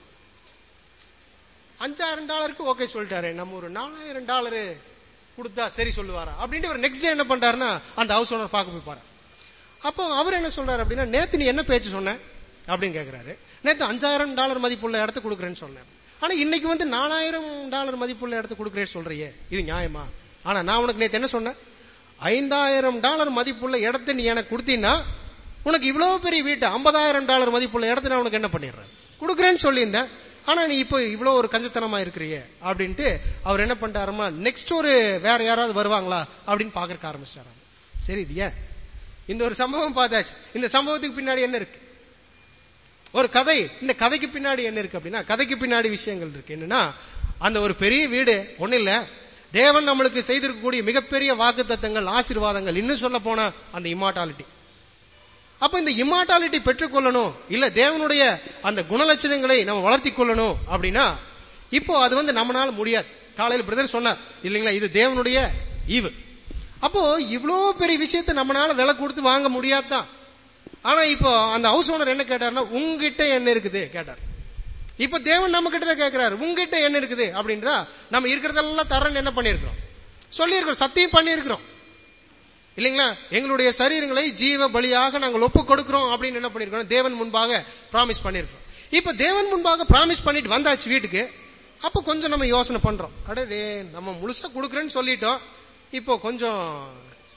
அஞ்சாயிரம் டாலருக்கு ஓகே சொல்லிட்டாரு நம்ம ஒரு நாலாயிரம் டாலரு கொடுத்தா சரி சொல்லுவாரா அப்படின்ட்டு இவர் நெக்ஸ்ட் டே என்ன பண்றாருன்னா அந்த ஹவுஸ் ஓனர் பார்க்க போய் பாரு அப்போ அவர் என்ன சொல்றாரு அப்படின்னா நேத்து நீ என்ன பேச்சு சொன்ன அப்படின்னு கேக்குறாரு நேத்து அஞ்சாயிரம் டாலர் மதிப்புள்ள இடத்த கொடுக்குறேன்னு சொன்னேன் ஆனா இன்னைக்கு வந்து நாலாயிரம் டாலர் மதிப்புள்ள இடத்த கொடுக்குறேன்னு சொல்றியே இது நியாயமா ஆனா நான் உனக்கு நேத்து என்ன சொன்னேன் ஐந்தாயிரம் டாலர் மதிப்புள்ள இடத்த நீ எனக்கு கொடுத்தீங்கன்னா உனக்கு இவ்வளவு பெரிய வீட்டு ஐம்பதாயிரம் டாலர் மதிப்புள்ள இடத்த நான் உனக்கு என்ன பண்ணிடுறேன் கொடுக்குறேன்னு சொல்லியிருந்தேன் ஆனா நீ இப்போ இவ்வளவு ஒரு கஞ்சத்தனமா இருக்கிறியே அப்படின்ட்டு அவர் என்ன பண்ணிட்டாருமா நெக்ஸ்ட் ஒரு வேற யாராவது வருவாங்களா அப்படின்னு பாக்குறக்க ஆரம்பிச்சிட்டாராம் சரி இது ஏன் இந்த ஒரு சம்பவம் பார்த்தாச்சு இந்த சம்பவத்துக்கு பின்னாடி என்ன இருக்கு ஒரு கதை இந்த கதைக்கு பின்னாடி என்ன இருக்கு அப்படின்னா கதைக்கு பின்னாடி விஷயங்கள் இருக்கு என்னன்னா அந்த ஒரு பெரிய வீடு ஒண்ணு இல்ல தேவன் நம்மளுக்கு செய்திருக்கக்கூடிய மிகப்பெரிய வாக்கு தத்தங்கள் ஆசீர்வாதங்கள் இன்னும் சொல்ல போனா அந்த இம்மார்டாலிட்டி அப்ப இந்த இம்மார்டாலிட்டி பெற்றுக்கொள்ளணும் இல்ல தேவனுடைய அந்த குணலட்சணங்களை நம்ம வளர்த்தி கொள்ளணும் அப்படின்னா இப்போ அது வந்து நம்மளால முடியாது காலையில் பிரதர் சொன்னார் இல்லைங்களா இது தேவனுடைய ஈவு அப்போ இவ்வளோ பெரிய விஷயத்தை நம்மளால விலை கொடுத்து வாங்க முடியாதுதான் ஆனா இப்போ அந்த ஹவுஸ் ஓனர் என்ன கேட்டாருன்னா உங்ககிட்ட என்ன இருக்குது கேட்டார் இப்ப தேவன் நம்ம கிட்ட தான் கேட்கிறாரு உங்ககிட்ட என்ன இருக்குது அப்படின்றதா நம்ம இருக்கிறதெல்லாம் தரேன்னு என்ன பண்ணிருக்கிறோம் சொல்லியிருக்கிறோம் சத்தியம் பண்ணியிருக்கிறோம் இல்லைங்களா எங்களுடைய சரீரங்களை ஜீவ பலியாக நாங்கள் ஒப்பு கொடுக்கிறோம் அப்படின்னு என்ன பண்ணிருக்கோம் தேவன் முன்பாக பிராமிஸ் பண்ணிருக்கோம் இப்ப தேவன் முன்பாக பிராமிஸ் பண்ணிட்டு வந்தாச்சு வீட்டுக்கு அப்ப கொஞ்சம் நம்ம யோசனை பண்றோம் அடடே நம்ம முழுசா கொடுக்கறேன்னு சொல்லிட்டோம் இப்போ கொஞ்சம்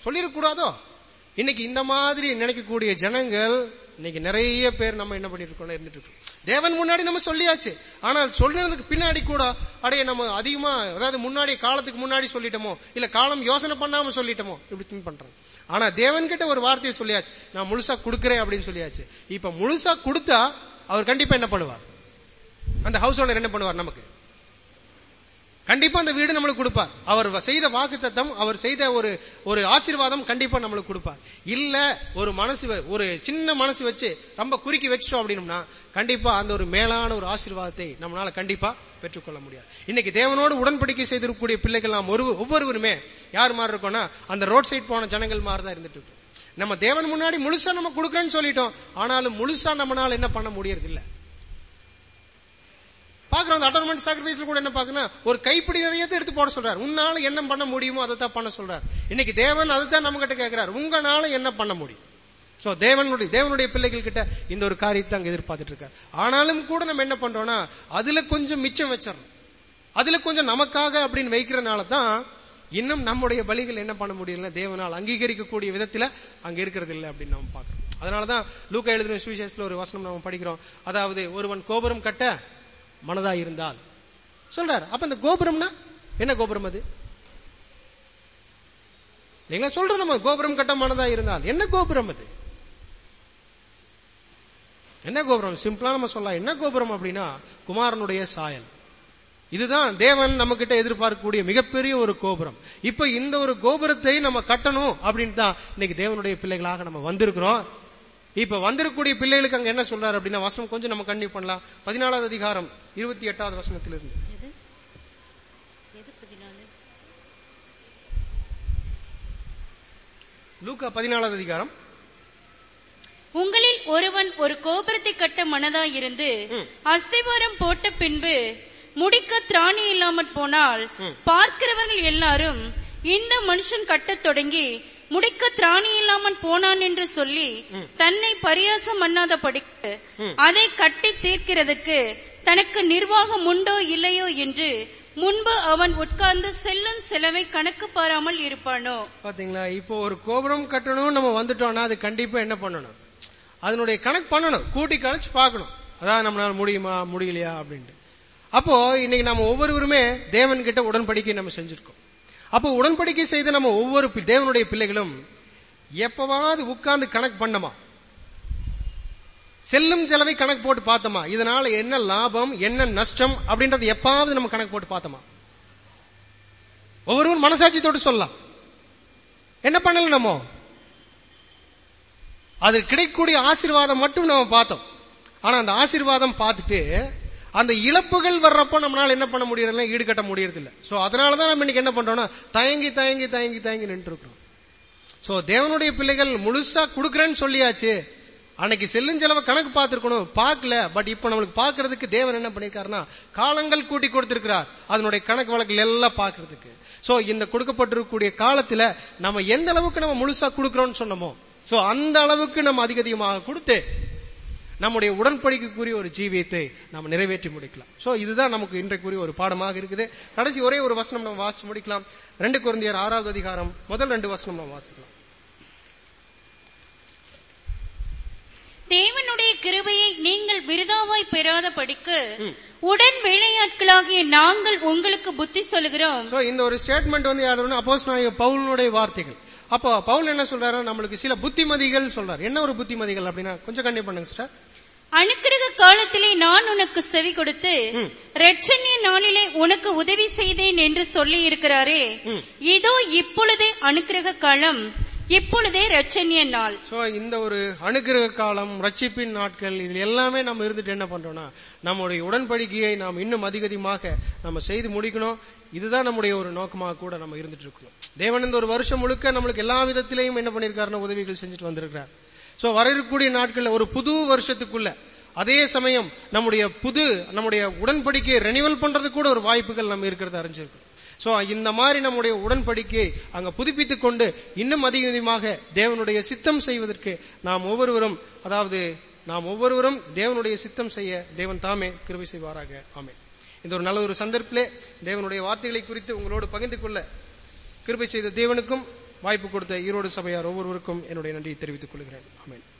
சொல்லிடக்கூடாதோ இன்னைக்கு இந்த மாதிரி நினைக்கக்கூடிய ஜனங்கள் இன்னைக்கு நிறைய பேர் நம்ம என்ன பண்ணிட்டு இருக்கோம் இருந்துட்டு இருக்கோம் தேவன் முன்னாடி நம்ம சொல்லியாச்சு ஆனால் சொல்றதுக்கு பின்னாடி கூட அடைய நம்ம அதிகமா அதாவது முன்னாடி காலத்துக்கு முன்னாடி சொல்லிட்டோமோ இல்ல காலம் யோசனை பண்ணாம சொல்லிட்டோமோ இப்படி திங்க் பண்றாங்க ஆனா தேவன் கிட்ட ஒரு வார்த்தையை சொல்லியாச்சு நான் முழுசா கொடுக்கறேன் அப்படின்னு சொல்லியாச்சு இப்ப முழுசா கொடுத்தா அவர் கண்டிப்பா என்ன பண்ணுவார் அந்த ஹவுஸ் ஓனர் என்ன பண்ணுவார் நமக்கு கண்டிப்பா அந்த வீடு நம்மளுக்கு கொடுப்பார் அவர் செய்த வாக்குத்தத்தம் அவர் செய்த ஒரு ஒரு ஆசீர்வாதம் கண்டிப்பா நம்மளுக்கு கொடுப்பார் இல்ல ஒரு மனசு வ- ஒரு சின்ன மனசு வச்சு ரொம்ப குறுக்கி வச்சிட்டோம் அப்படின்னம்னா கண்டிப்பா அந்த ஒரு மேலான ஒரு ஆசீர்வாதத்தை நம்மளால கண்டிப்பா பெற்றுக்கொள்ள முடியாது இன்னைக்கு தேவனோடு உடன்படிக்கை செய்திருக்கக்கூடிய பிள்ளைகள் நாம் ஒரு ஒவ்வொருவருமே யார் மாதிரி இருக்கோம்னா அந்த ரோட் சைட் போன ஜனங்கள் மாதிரி தான் இருந்துட்டு இருக்கோம் நம்ம தேவன் முன்னாடி முழுசா நம்ம கொடுக்கறேன்னு சொல்லிட்டோம் ஆனாலும் முழுசா நம்மளால என்ன பண்ண முடியறது இல்ல பாக்குறோம் அந்த அட்டர்மெண்ட் சாக்ரிஃபைஸ்ல கூட என்ன பாக்குன்னா ஒரு கைப்பிடி நிறையத்தை எடுத்து போட சொல்றாரு உன்னால என்ன பண்ண முடியுமோ அதை தான் பண்ண சொல்றாரு இன்னைக்கு தேவன் அதை தான் நம்ம கிட்ட கேட்கிறார் உங்களால என்ன பண்ண முடியும் சோ தேவனுடைய தேவனுடைய பிள்ளைகள் கிட்ட இந்த ஒரு காரியத்தை அங்க எதிர்பார்த்துட்டு இருக்காரு ஆனாலும் கூட நம்ம என்ன பண்றோம்னா அதுல கொஞ்சம் மிச்சம் வச்சிடறோம் அதுல கொஞ்சம் நமக்காக அப்படின்னு வைக்கிறனால தான் இன்னும் நம்முடைய பலிகள் என்ன பண்ண முடியல தேவனால் அங்கீகரிக்கக்கூடிய விதத்துல அங்க இருக்கிறது இல்லை அப்படின்னு நம்ம பாக்குறோம் அதனாலதான் லூக்கா எழுதின சுவிசேஷத்துல ஒரு வசனம் நம்ம படிக்கிறோம் அதாவது ஒருவன் கோபுரம் கட்ட மனதா இருந்தால் சொல்றாரு அப்ப இந்த கோபுரம்னா என்ன கோபுரம் அது நீங்களா சொல்றோம் நம்ம கோபுரம் கட்ட மனதா இருந்தால் என்ன கோபுரம் அது என்ன கோபுரம் சிம்பிளா நம்ம சொல்லலாம் என்ன கோபுரம் அப்படின்னா குமாரனுடைய சாயல் இதுதான் தேவன் நம்ம கிட்ட எதிர்பார்க்கக்கூடிய மிகப்பெரிய ஒரு கோபுரம் இப்ப இந்த ஒரு கோபுரத்தை நம்ம கட்டணும் அப்படின்னு தான் இன்னைக்கு தேவனுடைய பிள்ளைகளாக நம்ம வந்திருக்கிறோம் இப்ப வந்திருக்கக்கூடிய பிள்ளைகளுக்கு அங்க என்ன சொல்றாரு அப்படின்னா வசனம் கொஞ்சம் நம்ம கண்டிப்பா பண்ணலாம் பதினாலாவது அதிகாரம் இருபத்தி எட்டாவது வசனத்திலிருந்து எது எது பதினாலு லூக்கா பதினாலாவது அதிகாரம் உங்களில் ஒருவன் ஒரு கோபுரத்தை கட்ட மனதாயிருந்து ம். அஸ்திவாரம் போட்ட பின்பு முடிக்க திராணி இல்லாமற் போனால் ம். பார்க்கிறவர்கள் எல்லாரும் இந்த மனுஷன் கட்டத் தொடங்கி முடிக்க திராணி இல்லாமல் போனான் என்று சொல்லி தன்னை பரியாசம் பண்ணாத படிக்கு அதை கட்டி தீர்க்கிறதுக்கு தனக்கு நிர்வாகம் உண்டோ இல்லையோ என்று முன்பு அவன் உட்கார்ந்து செல்லும் செலவை கணக்கு பாராமல் இருப்பானோ பாத்தீங்களா இப்போ ஒரு கோபுரம் கட்டணும் நம்ம வந்துட்டோம்னா அது கண்டிப்பா என்ன பண்ணணும் அதனுடைய கணக்கு பண்ணணும் கூட்டி கழிச்சு பார்க்கணும் அதான் நம்மளால முடியுமா முடியலையா அப்படின்ட்டு அப்போ இன்னைக்கு நம்ம ஒவ்வொருவருமே தேவன் கிட்ட உடன்படிக்கை நம்ம செஞ்சிருக்கோம் அப்போ உடன்படிக்கை செய்த நம்ம ஒவ்வொரு பி- தேவனுடைய பிள்ளைகளும் எப்பவாவது உட்கார்ந்து கணக்கு பண்ணமா செல்லும் செலவை கணக்கு போட்டு பார்த்தோமா இதனால என்ன லாபம் என்ன நஷ்டம் அப்படின்றது எப்பாவது நம்ம கணக்கு போட்டு பார்த்தோமா ஒவ்வொருவரும் மனசாட்சியத்தோடு சொல்லலாம் என்ன பண்ணல நம்ம அது கிடைக்கக்கூடிய ஆசீர்வாதம் மட்டும் நம்ம பார்த்தோம் ஆனா அந்த ஆசீர்வாதம் பார்த்துட்டு அந்த இழப்புகள் வர்றப்போ நம்மளால என்ன பண்ண முடியறதில்ல ஈடுகட்ட முடியறது இல்ல சோ அதனாலதான் நம்ம இன்னைக்கு என்ன பண்றோம்னா தயங்கி தயங்கி தயங்கி தயங்கி நின்று இருக்கிறோம் சோ தேவனுடைய பிள்ளைகள் முழுசா கொடுக்கறேன்னு சொல்லியாச்சு அன்னைக்கு செல்லும் செலவை கணக்கு பார்த்திருக்கணும் பார்க்கல பட் இப்ப நம்மளுக்கு பார்க்கிறதுக்கு தேவன் என்ன பண்ணிருக்காருன்னா காலங்கள் கூட்டி கொடுத்திருக்கிறார் அதனுடைய கணக்கு வழக்குகள் எல்லாம் பார்க்கிறதுக்கு சோ இந்த கொடுக்கப்பட்டிருக்கக்கூடிய காலத்துல நம்ம எந்த அளவுக்கு நம்ம முழுசா கொடுக்கறோம்னு சொன்னோமோ சோ அந்த அளவுக்கு நம்ம அதிக அதிகமாக கொடுத்து நம்முடைய உடன்படிக்கைக்குரிய ஒரு ஜீவியத்தை நம்ம நிறைவேற்றி முடிக்கலாம் சோ இதுதான் நமக்கு இன்றைக்குரிய ஒரு பாடமாக இருக்குது கடைசி ஒரே ஒரு வசனம் நம்ம வாசிச்சு முடிக்கலாம் ரெண்டு குழந்தையர் ஆறாவது அதிகாரம் முதல் ரெண்டு வசனம் நம்ம வாசிக்கலாம் தேவனுடைய கிருபையை நீங்கள் விருதாவாய் பெறாத படிக்கு உடன் வேலையாட்களாகிய நாங்கள் உங்களுக்கு புத்தி சொல்லுகிறோம் சோ இந்த ஒரு ஸ்டேட்மெண்ட் வந்து யாருன்னா அப்போஸ் பவுலனுடைய வார்த்தைகள் அப்போ பவுல் என்ன சொல்றாரு நம்மளுக்கு சில புத்திமதிகள் சொல்றாரு என்ன ஒரு புத்திமதிகள் அப்படின்னா கொஞ்சம் கண்டிப்பா பண்ணுங்க சார் அனுக்கிரக காலத்திலே நான் உனக்கு செவி கொடுத்து ரட்சண்ய நாளிலே உனக்கு உதவி செய்தேன் என்று சொல்லி இருக்கிறாரே இதோ இப்பொழுதே அனுக்கிரக காலம் இப்பொழுதே ரட்சண்ய நாள் சோ இந்த ஒரு அனுகிரக காலம் ரட்சிப்பின் நாட்கள் இதுல எல்லாமே நம்ம இருந்துட்டு என்ன பண்றோம்னா நம்முடைய உடன்படிக்கையை நாம் இன்னும் அதிக அதிகமாக நம்ம செய்து முடிக்கணும் இதுதான் நம்முடைய ஒரு நோக்கமாக கூட நம்ம இருந்துட்டு இருக்கணும் தேவன் இந்த ஒரு வருஷம் முழுக்க நம்மளுக்கு எல்லா விதத்திலையும் என்ன பண்ணிருக்காருன்னா உதவிகள் செஞ்சுட்டு வந்திருக்கிறார் சோ வர இருக்கக்கூடிய நாட்கள்ல ஒரு புது வருஷத்துக்குள்ள அதே சமயம் நம்முடைய புது நம்முடைய உடன்படிக்கையை ரெனிவல் பண்றதுக்கு கூட ஒரு வாய்ப்புகள் நம்ம இருக்கிறத அறிஞ்சிருக்கோம் சோ இந்த மாதிரி நம்முடைய உடன்படிக்கையை அங்க புதுப்பித்துக் கொண்டு இன்னும் அதிக அதிகமாக தேவனுடைய சித்தம் செய்வதற்கு நாம் ஒவ்வொருவரும் அதாவது நாம் ஒவ்வொருவரும் தேவனுடைய சித்தம் செய்ய தேவன் தாமே கிருபை செய்வாராக ஆமே இந்த ஒரு நல்ல ஒரு சந்தர்ப்பிலே தேவனுடைய வார்த்தைகளை குறித்து உங்களோடு பகிர்ந்து கொள்ள கிருபை செய்த தேவனுக்கும் வாய்ப்பு கொடுத்த ஈரோடு சபையார் ஒவ்வொருவருக்கும் என்னுடைய நன்றியை தெரிவித்துக் கொள்கிறேன் ஆமென்